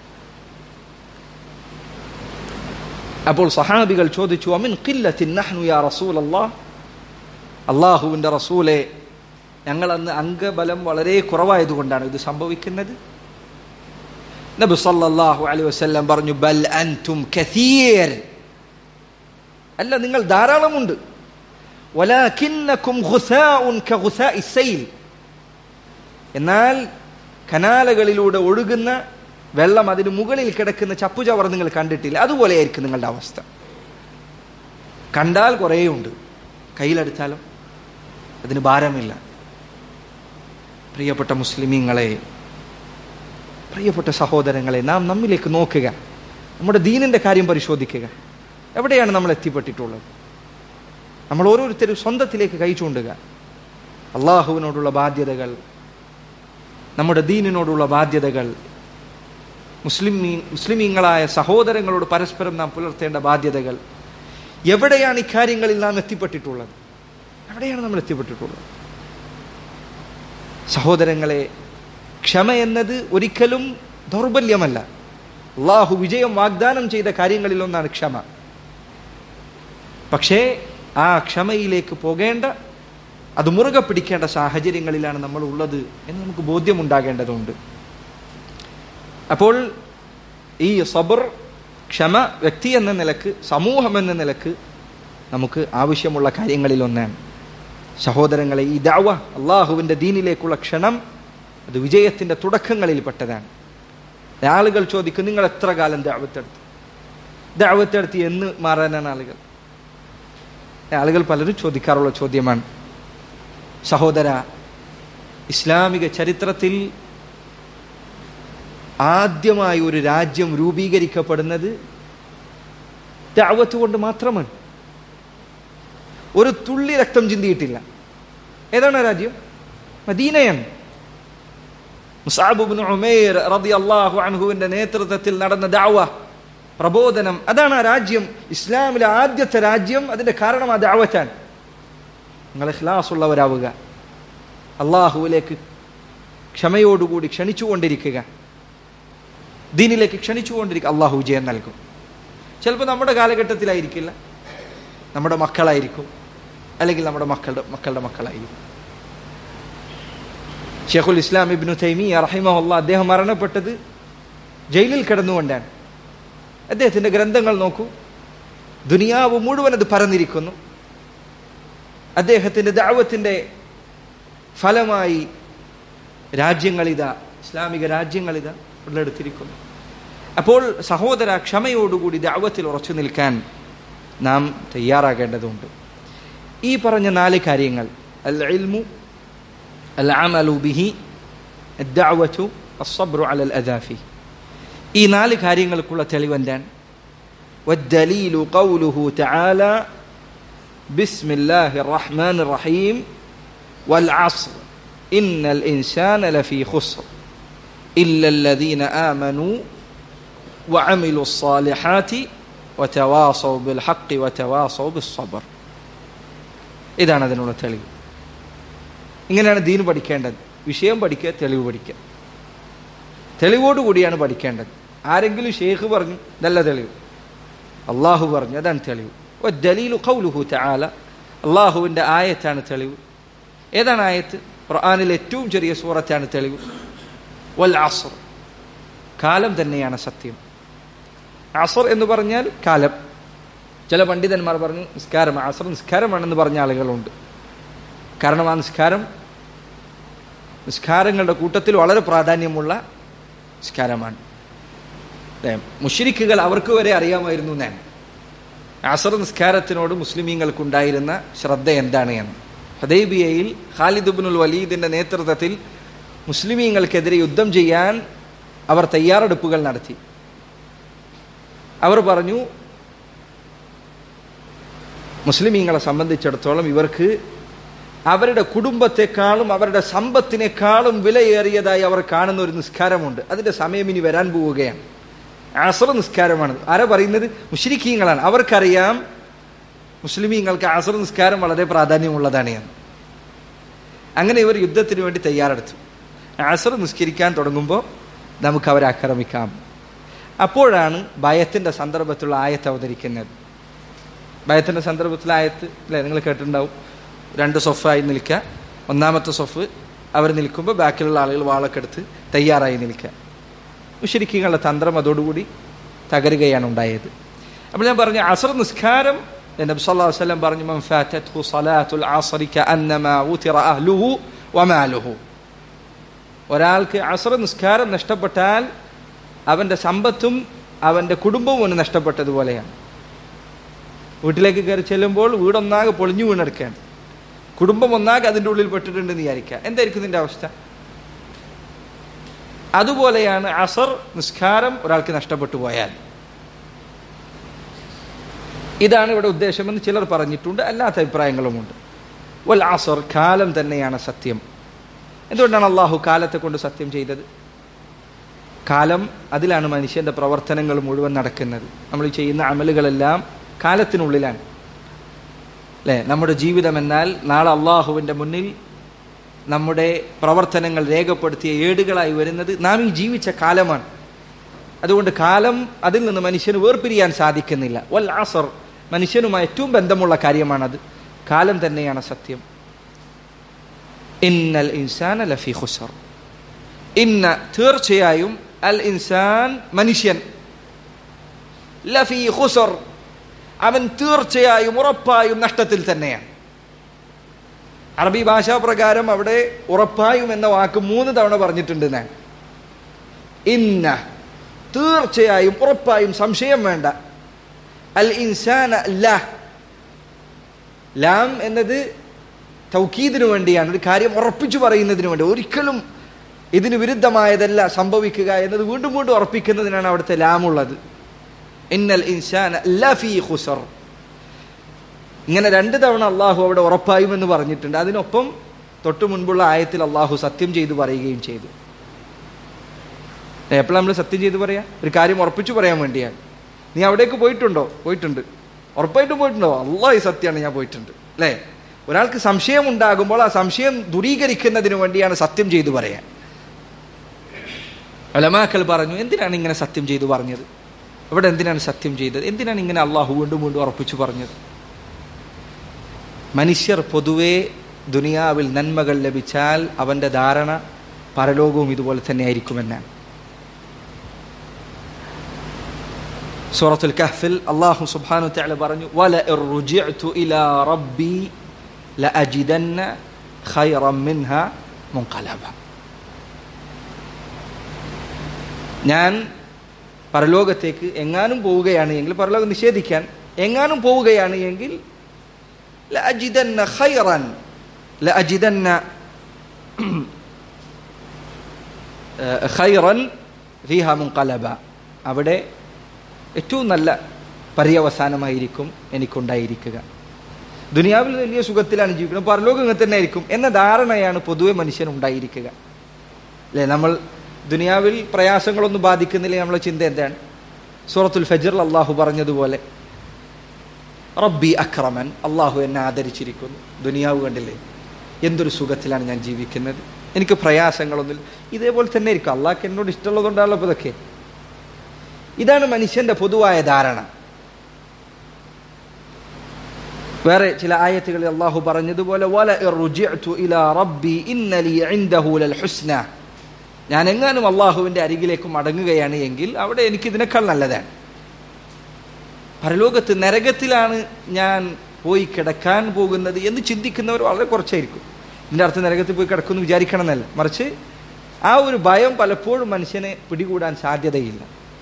അപ്പോൾ സഹാബികൾ ചോദിച്ചു അമിൻ ഖില്ലത്തിൻ നഹ്നു യാ റസൂൽ അല്ലാഹ് അള്ളാഹുവിൻ്റെ റസൂലെ ഞങ്ങൾ അന്ന് അംഗബലം വളരെ കുറവായതുകൊണ്ടാണ് ഇത് സംഭവിക്കുന്നത് നബി സല്ലല്ലാഹു അലൈഹി വസല്ലം പറഞ്ഞു ബൽ അൻതും കസീർ അല്ല നിങ്ങൾ ധാരാളമുണ്ട് വലാകിന്നകും ഖുസാഉൻ കഖുസാഇ സൈൽ എന്നാൽ കനാലകളിലൂടെ ഒഴുകുന്ന വെള്ളം അതിന് മുകളിൽ കിടക്കുന്ന ചപ്പുചവർ നിങ്ങൾ കണ്ടിട്ടില്ല അതുപോലെയായിരിക്കും നിങ്ങളുടെ അവസ്ഥ കണ്ടാൽ കുറേയുണ്ട് കയ്യിലെടുത്താലും അതിന് ഭാരമില്ല പ്രിയപ്പെട്ട മുസ്ലിമീങ്ങളെ പ്രിയപ്പെട്ട സഹോദരങ്ങളെ നാം നമ്മിലേക്ക് നോക്കുക നമ്മുടെ ദീനിന്റെ കാര്യം പരിശോധിക്കുക എവിടെയാണ് നമ്മൾ എത്തിപ്പെട്ടിട്ടുള്ളത് നമ്മൾ ഓരോരുത്തരും സ്വന്തത്തിലേക്ക് കൈ ചൂണ്ടുക അള്ളാഹുവിനോടുള്ള ബാധ്യതകൾ നമ്മുടെ ദീനിനോടുള്ള ബാധ്യതകൾ മുസ്ലിം മുസ്ലിമീങ്ങളായ സഹോദരങ്ങളോട് പരസ്പരം നാം പുലർത്തേണ്ട ബാധ്യതകൾ എവിടെയാണ് ഇക്കാര്യങ്ങളിൽ നാം എത്തിപ്പെട്ടിട്ടുള്ളത് എവിടെയാണ് നമ്മൾ എത്തിപ്പെട്ടിട്ടുള്ളത് സഹോദരങ്ങളെ ക്ഷമ എന്നത് ഒരിക്കലും ദൗർബല്യമല്ല അള്ളാഹു വിജയം വാഗ്ദാനം ചെയ്ത കാര്യങ്ങളിലൊന്നാണ് ക്ഷമ പക്ഷേ ആ ക്ഷമയിലേക്ക് പോകേണ്ട അത് മുറുകെ പിടിക്കേണ്ട സാഹചര്യങ്ങളിലാണ് നമ്മൾ ഉള്ളത് എന്ന് നമുക്ക് ബോധ്യമുണ്ടാകേണ്ടതുണ്ട് അപ്പോൾ ഈ സബർ ക്ഷമ വ്യക്തി എന്ന നിലക്ക് സമൂഹം എന്ന നിലക്ക് നമുക്ക് ആവശ്യമുള്ള കാര്യങ്ങളിൽ ഒന്നാണ് സഹോദരങ്ങളെ ഈ ദാവ അള്ളാഹുവിൻ്റെ ദീനിലേക്കുള്ള ക്ഷണം അത് വിജയത്തിൻ്റെ തുടക്കങ്ങളിൽപ്പെട്ടതാണ് ആളുകൾ ചോദിക്കും നിങ്ങൾ എത്ര കാലം ദാവത്തെടുത്ത് ദാവത്തെടുത്ത് എന്ന് മാറാനാണ് ആളുകൾ ആളുകൾ പലരും ചോദിക്കാറുള്ള ചോദ്യമാണ് സഹോദര ഇസ്ലാമിക ചരിത്രത്തിൽ ആദ്യമായി ഒരു രാജ്യം രൂപീകരിക്കപ്പെടുന്നത് ദഅവത്ത് കൊണ്ട് മാത്രമാണ് ഒരു തുള്ളി രക്തം ചിന്തിയിട്ടില്ല ഏതാണ് ആ രാജ്യം മദീനയാണ് മുസാബുബിൻ ഉമേർ റളിയല്ലാഹു അൻഹുവിന്റെ നേതൃത്വത്തിൽ നടന്ന ദഅവ പ്രബോധനം അതാണ് ആ രാജ്യം ഇസ്ലാമിലെ ആദ്യത്തെ രാജ്യം അതിന്റെ കാരണം ആ ദഅവത്താണ് നിങ്ങൾ ഇഖ്ലാസ് ഉള്ളവരാവുക അള്ളാഹുവിലേക്ക് ക്ഷമയോടുകൂടി ക്ഷണിച്ചുകൊണ്ടിരിക്കുക ദീനിലേക്ക് ക്ഷണിച്ചുകൊണ്ടിരിക്കുക അള്ളാഹു വിജയം നൽകും ചിലപ്പോൾ നമ്മുടെ കാലഘട്ടത്തിലായിരിക്കില്ല നമ്മുടെ മക്കളായിരിക്കും അല്ലെങ്കിൽ നമ്മുടെ മക്കളുടെ മക്കളുടെ മക്കളായിരിക്കും ഷെയ്ഖുൽ ഇസ്ലാം ഇബ്നു തൈമി റഹിമഹുല്ല അദ്ദേഹം മരണപ്പെട്ടത് ജയിലിൽ കിടന്നുകൊണ്ടാണ് അദ്ദേഹത്തിന്റെ ഗ്രന്ഥങ്ങൾ നോക്കൂ ദുനിയാവ് മുഴുവൻ അത് പരന്നിരിക്കുന്നു അദ്ദേഹത്തിന്റെ ദാവത്തിന്റെ ഫലമായി രാജ്യങ്ങളിതാ ഇസ്ലാമിക രാജ്യങ്ങളിതാ ഉള്ളെടുത്തിരിക്കുന്നു അപ്പോൾ സഹോദര ക്ഷമയോടുകൂടി ദാവത്തിൽ ഉറച്ചു നിൽക്കാൻ നാം തയ്യാറാകേണ്ടതുണ്ട് ഈ പറഞ്ഞ നാല് കാര്യങ്ങൾ അൽ ഇൽമു അൽ അമലു ബിഹി الدعوة الصبر على الأذى فيه ഈ നാല് കാര്യങ്ങൾക്കുള്ള തെളിവ് എന്താണ് والدليل قوله تعالى بسم الله الرحمن الرحيم والعصر إن الإنسان لفي خسر إلا الذين آمنوا وعملوا الصالحات وتواصوا بالحق وتواصوا بالصبر ഇതാണ് അതിനുള്ള തെളിവ് ഇങ്ങനെയാണ് ദീൻ പഠിക്കേണ്ടത് വിഷയം പഠിക്കുക തെളിവ് പഠിക്കുക തെളിവോടുകൂടിയാണ് പഠിക്കേണ്ടത് ആരെങ്കിലും ഷെയ്ഖ് പറഞ്ഞു നല്ല തെളിവ് അള്ളാഹു പറഞ്ഞു അതാണ് തെളിവ് ദലീലു കൗലുഹു തആല അള്ളാഹുവിൻ്റെ ആയത്താണ് തെളിവ് ഏതാണ് ആയത്ത് ഖുർആനിലെ ഏറ്റവും ചെറിയ സൂറത്താണ് തെളിവ് വൽ അസർ കാലം തന്നെയാണ് സത്യം അസർ എന്ന് പറഞ്ഞാൽ കാലം ചില പണ്ഡിതന്മാർ പറഞ്ഞു നിസ്കാരം അസർ നിസ്കാരമാണെന്ന് പറഞ്ഞ ആളുകളുണ്ട് കാരണം ആ നിസ്കാരം നിസ്കാരങ്ങളുടെ കൂട്ടത്തിൽ വളരെ പ്രാധാന്യമുള്ള നിസ്കാരമാണ് മുഷിരിക്കുകൾ അവർക്ക് വരെ അറിയാമായിരുന്നു ഞാൻ അസർ നിസ്കാരത്തിനോട് മുസ്ലിമീങ്ങൾക്കുണ്ടായിരുന്ന ശ്രദ്ധ എന്താണ് എന്ന് ഹദൈബിയയിൽ ഖാലിദുബിനുൽ വലീദിന്റെ നേതൃത്വത്തിൽ മുസ്ലിമീങ്ങൾക്കെതിരെ യുദ്ധം ചെയ്യാൻ അവർ തയ്യാറെടുപ്പുകൾ നടത്തി അവർ പറഞ്ഞു മുസ്ലിമീങ്ങളെ സംബന്ധിച്ചിടത്തോളം ഇവർക്ക് അവരുടെ കുടുംബത്തെക്കാളും അവരുടെ സമ്പത്തിനേക്കാളും വിലയേറിയതായി അവർ കാണുന്ന ഒരു നിസ്കാരമുണ്ട് അതിന്റെ സമയം ഇനി വരാൻ പോവുകയാണ് അസർ നിസ്കാരമാണ് ആരാ പറയുന്നത് മുസ്ലിക്കീങ്ങളാണ് അവർക്കറിയാം മുസ്ലിമീങ്ങൾക്ക് അസർ നിസ്കാരം വളരെ പ്രാധാന്യമുള്ളതാണ് എന്ന് അങ്ങനെ ഇവർ യുദ്ധത്തിന് വേണ്ടി തയ്യാറെടുത്തു അസർ നിസ്കരിക്കാൻ തുടങ്ങുമ്പോൾ നമുക്ക് അവരെ ആക്രമിക്കാം അപ്പോഴാണ് ഭയത്തിന്റെ സന്ദർഭത്തിലുള്ള ആയത്ത് അവതരിക്കുന്നത് ഭയത്തിന്റെ സന്ദർഭത്തിൽ ആയത്ത് അല്ലേ നിങ്ങൾ കേട്ടിട്ടുണ്ടാവും രണ്ട് സൊഫായി നിൽക്കുക ഒന്നാമത്തെ സൊഫ് അവർ നിൽക്കുമ്പോൾ ബാക്കിലുള്ള ആളുകൾ വാളൊക്കെ എടുത്ത് തയ്യാറായി നിൽക്കുക മുഷരിക്കുകളുടെ തന്ത്രം അതോടുകൂടി തകരുകയാണ് ഉണ്ടായത് അപ്പോൾ ഞാൻ പറഞ്ഞു അസർ നിസ്കാരം നബി സല്ലല്ലാഹു അലൈഹി വസല്ലം പറഞ്ഞു മൻ ഫാതത്ഹു സലാത്തുൽ അസ്രി കഅന്നമാ ഉതിറ അഹ്ലുഹു വമാലുഹു ഒരാൾക്ക് അസർ നിസ്കാരം നഷ്ടപ്പെട്ടാൽ അവന്റെ സമ്പത്തും അവന്റെ കുടുംബവും ഒന്ന് നഷ്ടപ്പെട്ടതുപോലെയാണ് വീട്ടിലേക്ക് കയറി ചെല്ലുമ്പോൾ വീടൊന്നാകെ പൊളിഞ്ഞു വീണെടുക്കുകയാണ് കുടുംബം ഒന്നാകെ അതിൻ്റെ ഉള്ളിൽ പെട്ടിട്ടുണ്ടെന്ന് വിചാരിക്കുക എന്തായിരിക്കും ഇതിന്റെ അവസ്ഥ അതുപോലെയാണ് അസർ നിസ്കാരം ഒരാൾക്ക് നഷ്ടപ്പെട്ടു പോയാൽ ഇതാണ് ഇവിടെ ഉദ്ദേശമെന്ന് ചിലർ പറഞ്ഞിട്ടുണ്ട് അല്ലാത്ത അഭിപ്രായങ്ങളുമുണ്ട് വൽ അസർ കാലം തന്നെയാണ് സത്യം എന്തുകൊണ്ടാണ് അള്ളാഹു കാലത്തെ കൊണ്ട് സത്യം ചെയ്തത് കാലം അതിലാണ് മനുഷ്യന്റെ പ്രവർത്തനങ്ങൾ മുഴുവൻ നടക്കുന്നത് നമ്മൾ ചെയ്യുന്ന അമലുകളെല്ലാം കാലത്തിനുള്ളിലാണ് അല്ലേ നമ്മുടെ ജീവിതം എന്നാൽ നാളെ അള്ളാഹുവിൻ്റെ മുന്നിൽ നമ്മുടെ പ്രവർത്തനങ്ങൾ രേഖപ്പെടുത്തിയ ഏടുകളായി വരുന്നത് നാം ഈ ജീവിച്ച കാലമാണ് അതുകൊണ്ട് കാലം അതിൽ നിന്ന് മനുഷ്യന് വേർപിരിയാൻ സാധിക്കുന്നില്ല വൽ ആസർ മനുഷ്യനുമായി ഏറ്റവും ബന്ധമുള്ള കാര്യമാണത് കാലം തന്നെയാണ് സത്യം ഇന്നൽ ഇൻസാൻ ലഫി ഖുസർ ഇന്ന തീർച്ചയായും അൽ ഇൻസാൻ മനുഷ്യൻ ലഫി ഖുസർ അവൻ തീർച്ചയായും ഉറപ്പായും നഷ്ടത്തിൽ തന്നെയാണ് അറബി ഭാഷാ പ്രകാരം അവിടെ ഉറപ്പായും എന്ന വാക്ക് മൂന്ന് തവണ പറഞ്ഞിട്ടുണ്ട് ഞാൻ ഇന്ന തീർച്ചയായും ഉറപ്പായും സംശയം വേണ്ട അൽ ഇൻസാൻ അല്ല ലാം എന്നത് തൗക്കീദിനു വേണ്ടിയാണ് ഒരു കാര്യം ഉറപ്പിച്ചു പറയുന്നതിന് വേണ്ടി ഒരിക്കലും ഇതിന് വിരുദ്ധമായതല്ല സംഭവിക്കുക എന്നത് വീണ്ടും വീണ്ടും ഉറപ്പിക്കുന്നതിനാണ് അവിടുത്തെ ലാമുള്ളത് ഇന്നൽ ഇൻസാൻ ലഫീ ഖുസർ ഇങ്ങനെ രണ്ട് തവണ അള്ളാഹു അവിടെ ഉറപ്പായും എന്ന് പറഞ്ഞിട്ടുണ്ട് അതിനൊപ്പം തൊട്ടു മുൻപുള്ള ആയത്തിൽ അള്ളാഹു സത്യം ചെയ്തു പറയുകയും ചെയ്തു എപ്പോഴാണ് നമ്മൾ സത്യം ചെയ്ത് പറയാ ഒരു കാര്യം ഉറപ്പിച്ചു പറയാൻ വേണ്ടിയാണ് നീ അവിടേക്ക് പോയിട്ടുണ്ടോ പോയിട്ടുണ്ട് ഉറപ്പായിട്ടും പോയിട്ടുണ്ടോ അള്ളാഹ് സത്യമാണ് ഞാൻ പോയിട്ടുണ്ട് അല്ലേ ഒരാൾക്ക് സംശയം ഉണ്ടാകുമ്പോൾ ആ സംശയം ദൂരീകരിക്കുന്നതിന് വേണ്ടിയാണ് സത്യം ചെയ്തു പറയാൻ അലമാക്കൾ പറഞ്ഞു എന്തിനാണ് ഇങ്ങനെ സത്യം ചെയ്തു പറഞ്ഞത് ഇവിടെ എന്തിനാണ് സത്യം ചെയ്തത് എന്തിനാണ് ഇങ്ങനെ അള്ളാഹു വീണ്ടും വീണ്ടും ഉറപ്പിച്ചു പറഞ്ഞത് മനുഷ്യർ പൊതുവെ ദുനിയാവിൽ നന്മകൾ ലഭിച്ചാൽ അവന്റെ ധാരണ പരലോകവും ഇതുപോലെ തന്നെ ആയിരിക്കുമെന്നാണ് സൂറത്തുൽ കഹ്ഫിൽ അള്ളാഹു സുബ്ഹാനഹു തആല പറഞ്ഞു വല ഇർജിഅതു ഇലാ റബ്ബി ലഅജിദന്ന ഖൈറൻ മിൻഹ മുൻഖലബ ഞാൻ പരലോകത്തേക്ക് എങ്ങാനും പോവുകയാണ് എങ്കിൽ പരലോകം നിഷേധിക്കാൻ എങ്ങാനും പോവുകയാണ് എങ്കിൽ ലഅജിദന്ന ഖൈറൻ ലഅജിദന്ന ഖൈറൻ ഫീഹ മുൻഖലബ അവിടെ ഏറ്റവും നല്ല പര്യവസാനമായിരിക്കും എനിക്കുണ്ടായിരിക്കുക ദുനിയാവിൽ വലിയ സുഖത്തിലാണ് ജീവിക്കുന്നത് പരലോകം ഇങ്ങനെ തന്നെ ആയിരിക്കും എന്ന ധാരണയാണ് പൊതുവെ മനുഷ്യൻ ഉണ്ടായിരിക്കുക അല്ലേ നമ്മൾ ദുനിയാവിൽ പ്രയാസങ്ങളൊന്നും ബാധിക്കുന്നില്ല നമ്മളെ ചിന്ത എന്താണ് സൂറത്തുൽ ഫജർ അള്ളാഹു പറഞ്ഞതുപോലെ റബ്ബി അക്രമൻ അള്ളാഹു എന്നെ ആദരിച്ചിരിക്കുന്നു ദുനിയാവ് കണ്ടില്ലേ എന്തൊരു സുഖത്തിലാണ് ഞാൻ ജീവിക്കുന്നത് എനിക്ക് പ്രയാസങ്ങളൊന്നും ഇതേപോലെ തന്നെ ആയിരിക്കും അള്ളാഹ്ക്ക് എന്നോട് ഇഷ്ടമുള്ളതുകൊണ്ടാണല്ലോ ഇപ്പോൾ ഇതൊക്കെ ഇതാണ് മനുഷ്യന്റെ പൊതുവായ ധാരണ വേറെ ചില ആയത്തുകളിൽ അള്ളാഹു പറഞ്ഞതുപോലെ വല ഇർജിഅ്തു ഇലാ റബ്ബി ഇന്നലി ഇൻദഹു ലൽ ഹുസ്ന ഞാൻ എങ്ങാനും അള്ളാഹുവിന്റെ അരികിലേക്ക് മടങ്ങുകയാണ് എങ്കിൽ അവിടെ എനിക്ക് ഇതിനേക്കാൾ നല്ലതാണ് പരലോകത്ത് നരകത്തിലാണ് ഞാൻ പോയി കിടക്കാൻ പോകുന്നത് എന്ന് ചിന്തിക്കുന്നവർ വളരെ കുറച്ചായിരിക്കും ഇതിന്റെ അർത്ഥം നരകത്തിൽ പോയി കിടക്കുമെന്ന് വിചാരിക്കണം എന്നല്ല മറിച്ച് ആ ഒരു ഭയം പലപ്പോഴും മനുഷ്യനെ പിടികൂടാൻ സാധ്യതയില്ല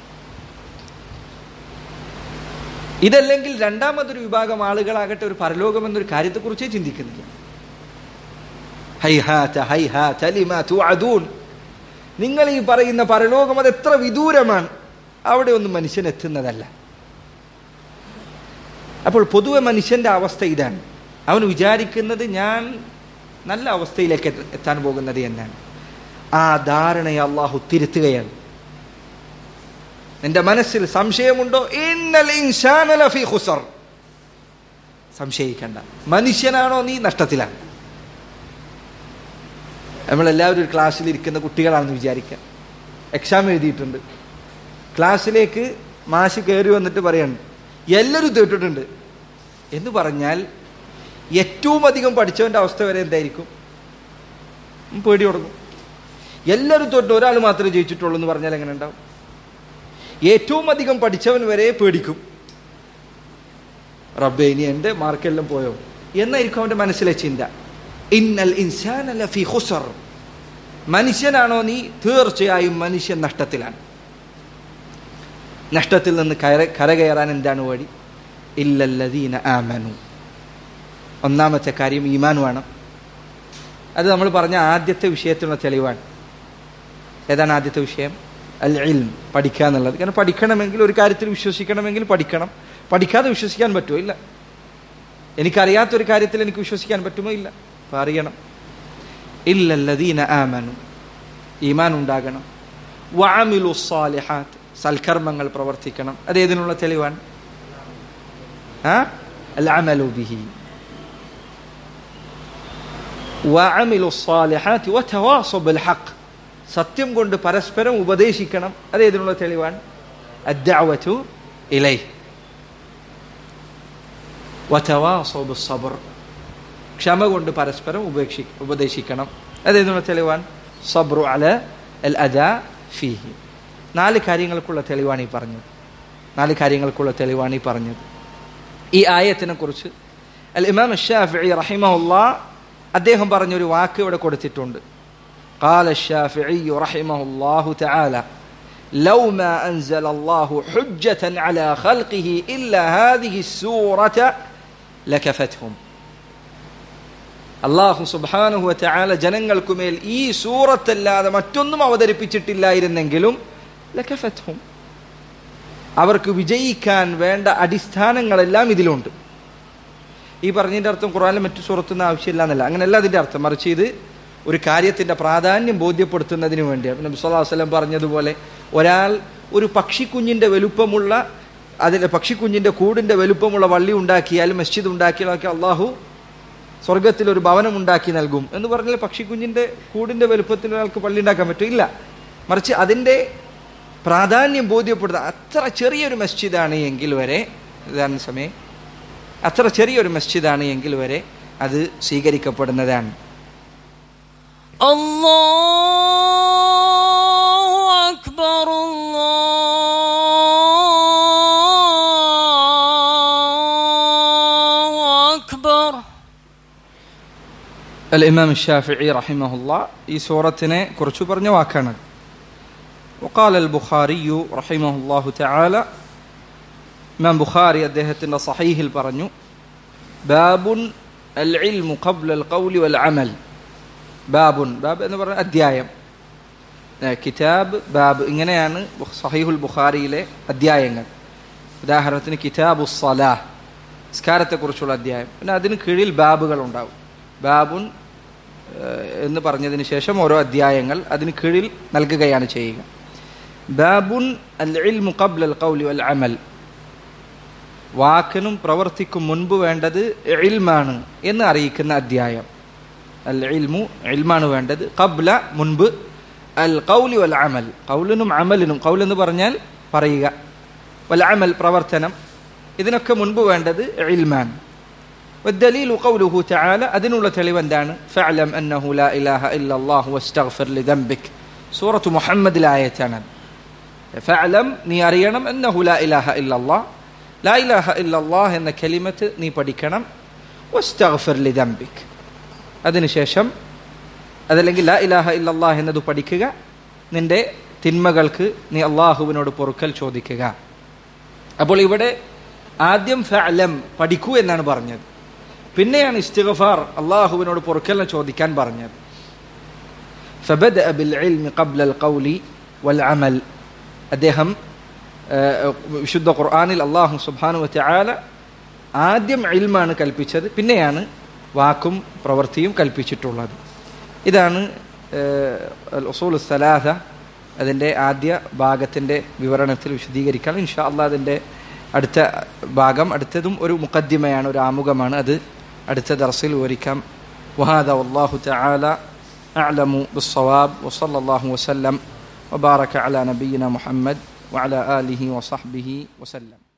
ഇതല്ലെങ്കിൽ രണ്ടാമതൊരു വിഭാഗം ആളുകളാകട്ടെ ഒരു പരലോകം എന്നൊരു കാര്യത്തെക്കുറിച്ചേ ചിന്തിക്കുന്നില്ല ഹൈഹാത്ത ഹൈഹാത്ത ലിമാ തുഅദൂൻ നിങ്ങൾ ഈ പറയുന്ന പരലോകം അത് എത്ര വിദൂരമാണ് അവിടെ ഒന്നും മനുഷ്യൻ എത്തുന്നതല്ല അപ്പോൾ പൊതുവെ മനുഷ്യന്റെ അവസ്ഥ ഇതാണ് അവൻ വിചാരിക്കുന്നത് ഞാൻ നല്ല അവസ്ഥയിലേക്ക് എത്ത- എത്താൻ പോകുന്നത് എന്നാണ് ആ ധാരണയെ അള്ളാഹു തിരുത്തുകയാണ് നിന്റെ മനസ്സിൽ സംശയമുണ്ടോ ഇന്നൽ ഇൻസാന ലഫീ ഖുസർ സംശയിക്കണ്ട മനുഷ്യനാണോ നീ നഷ്ടത്തിലാണ് നമ്മളെല്ലാവരും ഒരു ക്ലാസ്സിൽ ഇരിക്കുന്ന കുട്ടികളാണെന്ന് വിചാരിക്കാം എക്സാം എഴുതിയിട്ടുണ്ട് ക്ലാസ്സിലേക്ക് മാഷ് കയറി വന്നിട്ട് പറയാണ് എല്ലാവരും തോറ്റിട്ടുണ്ട് എന്ന് പറഞ്ഞാൽ ഏറ്റവും അധികം പഠിച്ചവന്റെ അവസ്ഥ വരെ എന്തായിരിക്കും ഉം, പേടി തുടങ്ങും എല്ലാവരും തോറ്റു ഒരാൾ മാത്രമേ ജയിച്ചിട്ടുള്ളൂ എന്ന് പറഞ്ഞാൽ എങ്ങനെ ഉണ്ടാവും ഏറ്റവും അധികം പഠിച്ചവൻ വരെ പേടിക്കും റബ്ബേ ഇനി എൻ്റെ മാർക്കെല്ലാം പോയോ എന്നായിരിക്കും അവന്റെ മനസ്സിലെ ചിന്ത ഇന്നൽ ഇൻസാന ലഫീ ഖുസർ മനുഷ്യനാണോ നീ തീർച്ചയായും മനുഷ്യൻ നഷ്ടത്തിലാണ് നഷ്ടത്തിൽ നിന്ന് കയറ കരകയറാൻ എന്താണ് വഴി ഇല്ലല്ലദീന ആമനു ഒന്നാമത്തെ കാര്യം ഈമാൻ വേണം അത് നമ്മൾ പറഞ്ഞ ആദ്യത്തെ വിഷയത്തിനുള്ള തെളിവാണ് ഏതാണ് ആദ്യത്തെ വിഷയം അൽ ഇൽം പഠിക്കുക എന്നുള്ളത് കാരണം പഠിക്കണമെങ്കിൽ ഒരു കാര്യത്തിൽ വിശ്വസിക്കണമെങ്കിൽ പഠിക്കണം പഠിക്കാതെ വിശ്വസിക്കാൻ പറ്റുമോ ഇല്ല എനിക്കറിയാത്ത ഒരു കാര്യത്തിൽ എനിക്ക് വിശ്വസിക്കാൻ പറ്റുമോ ഇല്ല അപ്പൊ അറിയണം ഇല്ലല്ലദീന ആമനു ഈമാൻ ഉണ്ടാകണം വഅമിലു സ്സാലിഹാത്ത് സൽക്കർമ്മങ്ങൾ പ്രവർത്തിക്കണം അത് ഏതിനുള്ള തെളിവാണ് ആ അൽ അമലു ബിഹി വഅമിലു സ്സാലിഹാത്ത് വതവാസു ബിൽ ഹഖ് സത്യം കൊണ്ട് പരസ്പരം ഉപദേശിക്കണം അത് ഏതിനുള്ള തെളിവാണ് അദ്ദഅവതു ഇലൈഹി വതവാസു ബിസ്സബ്ർ ക്ഷമ കൊണ്ട് പരസ്പരം ഉപേക്ഷി ഉപദേശിക്കണം അതേതിനുള്ള തെളിവാൻ സബ്രു അല അൽ അദാ ഫീഹി നാല് കാര്യങ്ങൾക്കുള്ള തെളിവാണ് ഈ പറഞ്ഞത് നാല് കാര്യങ്ങൾക്കുള്ള തെളിവാണ് ഈ പറഞ്ഞത് ഈ ആയത്തിനെ കുറിച്ച് അൽ ഇമാം ഷാഫിഇ റഹിമഹുല്ലാ അദ്ദേഹം പറഞ്ഞൊരു വാക്ക് ഇവിടെ കൊടുത്തിട്ടുണ്ട് قال الشافعي رحمه الله تعالى لو ما أنزل الله حجة على خلقه إلا هذه السورة لكفتهم അള്ളാഹു സുബാനുഹുവ ചാല ജനങ്ങൾക്കുമേൽ ഈ സൂറത്തല്ലാതെ മറ്റൊന്നും അവതരിപ്പിച്ചിട്ടില്ലായിരുന്നെങ്കിലും ലക്കഫത്ഹും അവർക്ക് വിജയിക്കാൻ വേണ്ട അടിസ്ഥാനങ്ങളെല്ലാം ഇതിലുണ്ട് ഈ പറഞ്ഞതിന്റെ അർത്ഥം ഖുറാനിലെ മറ്റു സുഹൃത്തുന്ന ആവശ്യമില്ല എന്നല്ല അങ്ങനെയല്ല അതിന്റെ അർത്ഥം മറിച്ച് ഇത് ഒരു കാര്യത്തിന്റെ പ്രാധാന്യം ബോധ്യപ്പെടുത്തുന്നതിന് വേണ്ടിയാണ് നബി സ്വല്ലല്ലാഹു അലൈഹി വസല്ലം പറഞ്ഞതുപോലെ ഒരാൾ ഒരു പക്ഷിക്കുഞ്ഞിന്റെ വലുപ്പമുള്ള അതിന്റെ പക്ഷിക്കുഞ്ഞിന്റെ കൂടിന്റെ വലുപ്പമുള്ള വള്ളി ഉണ്ടാക്കിയാൽ മസ്ജിദ് ഉണ്ടാക്കിയാലൊക്കെ അള്ളാഹു സ്വർഗത്തിൽ ഒരു ഭവനം ഉണ്ടാക്കി നൽകും എന്ന് പറഞ്ഞാൽ പക്ഷിക്കുഞ്ഞിന്റെ കൂടിന്റെ വലുപ്പത്തിൽ ഒരാൾക്ക് പള്ളി ഉണ്ടാക്കാൻ പറ്റും ഇല്ല മറിച്ച് അതിന്റെ പ്രാധാന്യം ബോധ്യപ്പെടുന്ന അത്ര ചെറിയൊരു മസ്ജിദാണ് എങ്കിൽ വരെ ഇതാണ് സമയം അത്ര ചെറിയൊരു മസ്ജിദാണ് എങ്കിൽ വരെ അത് സ്വീകരിക്കപ്പെടുന്നതാണ് الله أكبر الله أكبر അൽ ഇമാം ഷാഫിഇ റഹിമഹുല്ല ഈ സൂറത്തിനെ കുറിച്ച് പറഞ്ഞ വാക്കാണ് وقال البخاري رحمه الله تعالى ഇമാം ബുഖാരി അദ്ദേഹത്തിൻ്റെ സഹീഹിൽ പറഞ്ഞു ബാബുൻ അൽ ഇൽമു ഖബ്ല അൽ ഖൗലി വൽ അമൽ ബാബുൻ ബാബ് എന്ന് പറഞ്ഞ അധ്യായം ഏ, കിതാബ് ബാബ് ഇങ്ങനെയാണ് ബുഖ്- സഹീഹുൽ ബുഖാരിയിലെ അധ്യായങ്ങൾ ഉദാഹരണത്തിന് കിതാബു സലാഹ് നിസ്കാരത്തെക്കുറിച്ചുള്ള അധ്യായം പിന്നെ അതിന് കീഴിൽ ബാബുകൾ ഉണ്ടാവും ബാബുൻ ഏഹ്, എന്ന് പറഞ്ഞതിന് ശേഷം ഓരോ അധ്യായങ്ങൾ അതിന് കീഴിൽ നൽകുകയാണ് ചെയ്യുക ബാബുൻ അൽ ഇൽമു ഖബ്ല അൽ ഖൗലി വൽ അമൽ വാക്കിനും പ്രവർത്തിക്കും മുൻപ് വേണ്ടത് ഇൽമാണ് എന്ന് അറിയിക്കുന്ന അധ്യായം അൽ ഇൽമു ഇൽമാണ് വേണ്ടത് ഖബ്ല മുൻപ് അൽ ഖൗലി വൽ അമൽ ഖൗലിനും അമലിനും ഖൗൽ എന്ന് പറഞ്ഞാൽ പറയുക വൽ അമൽ പ്രവർത്തനം ഇതിനൊക്കെ മുൻപ് വേണ്ടത് ഇൽമാൻ والدليل قوله تعالى أدنو لتلوان فاعلم أنه لا إله إلا الله واستغفر لذنبك سورة محمد الآية فاعلم നീ അറിയണം أنه لا إله إلا الله لا إله إلا الله എന്ന കലിമത്ത് നീ പഠിക്കണം واستغفر لذنبك അതിനുശേഷം അതല്ലെങ്കിൽ ലാ ഇലാഹ ഇല്ലല്ലാഹ് എന്നത് പഠിക്കുക നിന്റെ തിന്മകൾക്ക് നീ അള്ളാഹുവിനോട് പൊറുക്കൽ ചോദിക്കുക അപ്പോൾ ഇവിടെ ആദ്യം ഫഅലം പഠിക്കൂ എന്നാണ് പറഞ്ഞത് പിന്നെയാണ് ഇസ്തിഗഫാർ അള്ളാഹുവിനോട് പൊറുക്കലിനെ ചോദിക്കാൻ പറഞ്ഞത് فبدأ بالعلم قبل القول والعمل അദ്ദേഹം ആ, വിശുദ്ധ ഖുർആനിൽ അള്ളാഹു സുബ്ഹാനു വതആല ആദ്യം ഇൽമാണ് കൽപ്പിച്ചത് പിന്നെയാണ് വാക്കും പ്രവൃത്തിയും കൽപ്പിച്ചിട്ടുള്ളത് ഇതാണ് അൽ ഉസൂൽ സലാഹ അതിൻ്റെ ആദ്യ ഭാഗത്തിൻ്റെ വിവരണത്തിൽ വിശദീകരിക്കാൻ ഇൻഷാ അള്ളാഹ് അതിൻ്റെ അടുത്ത ഭാഗം അടുത്തതും ഒരു മുഖദ്ദിമയാണ് ഒരു ആമുഖമാണ് അത് അടുത്ത ദർസിൽ വിവരിക്കാം വഹാദ വല്ലാഹു തആല أعلم بالصواب وصلى الله وسلم وبارك على نبينا محمد وعلى آله وصحبه وسلم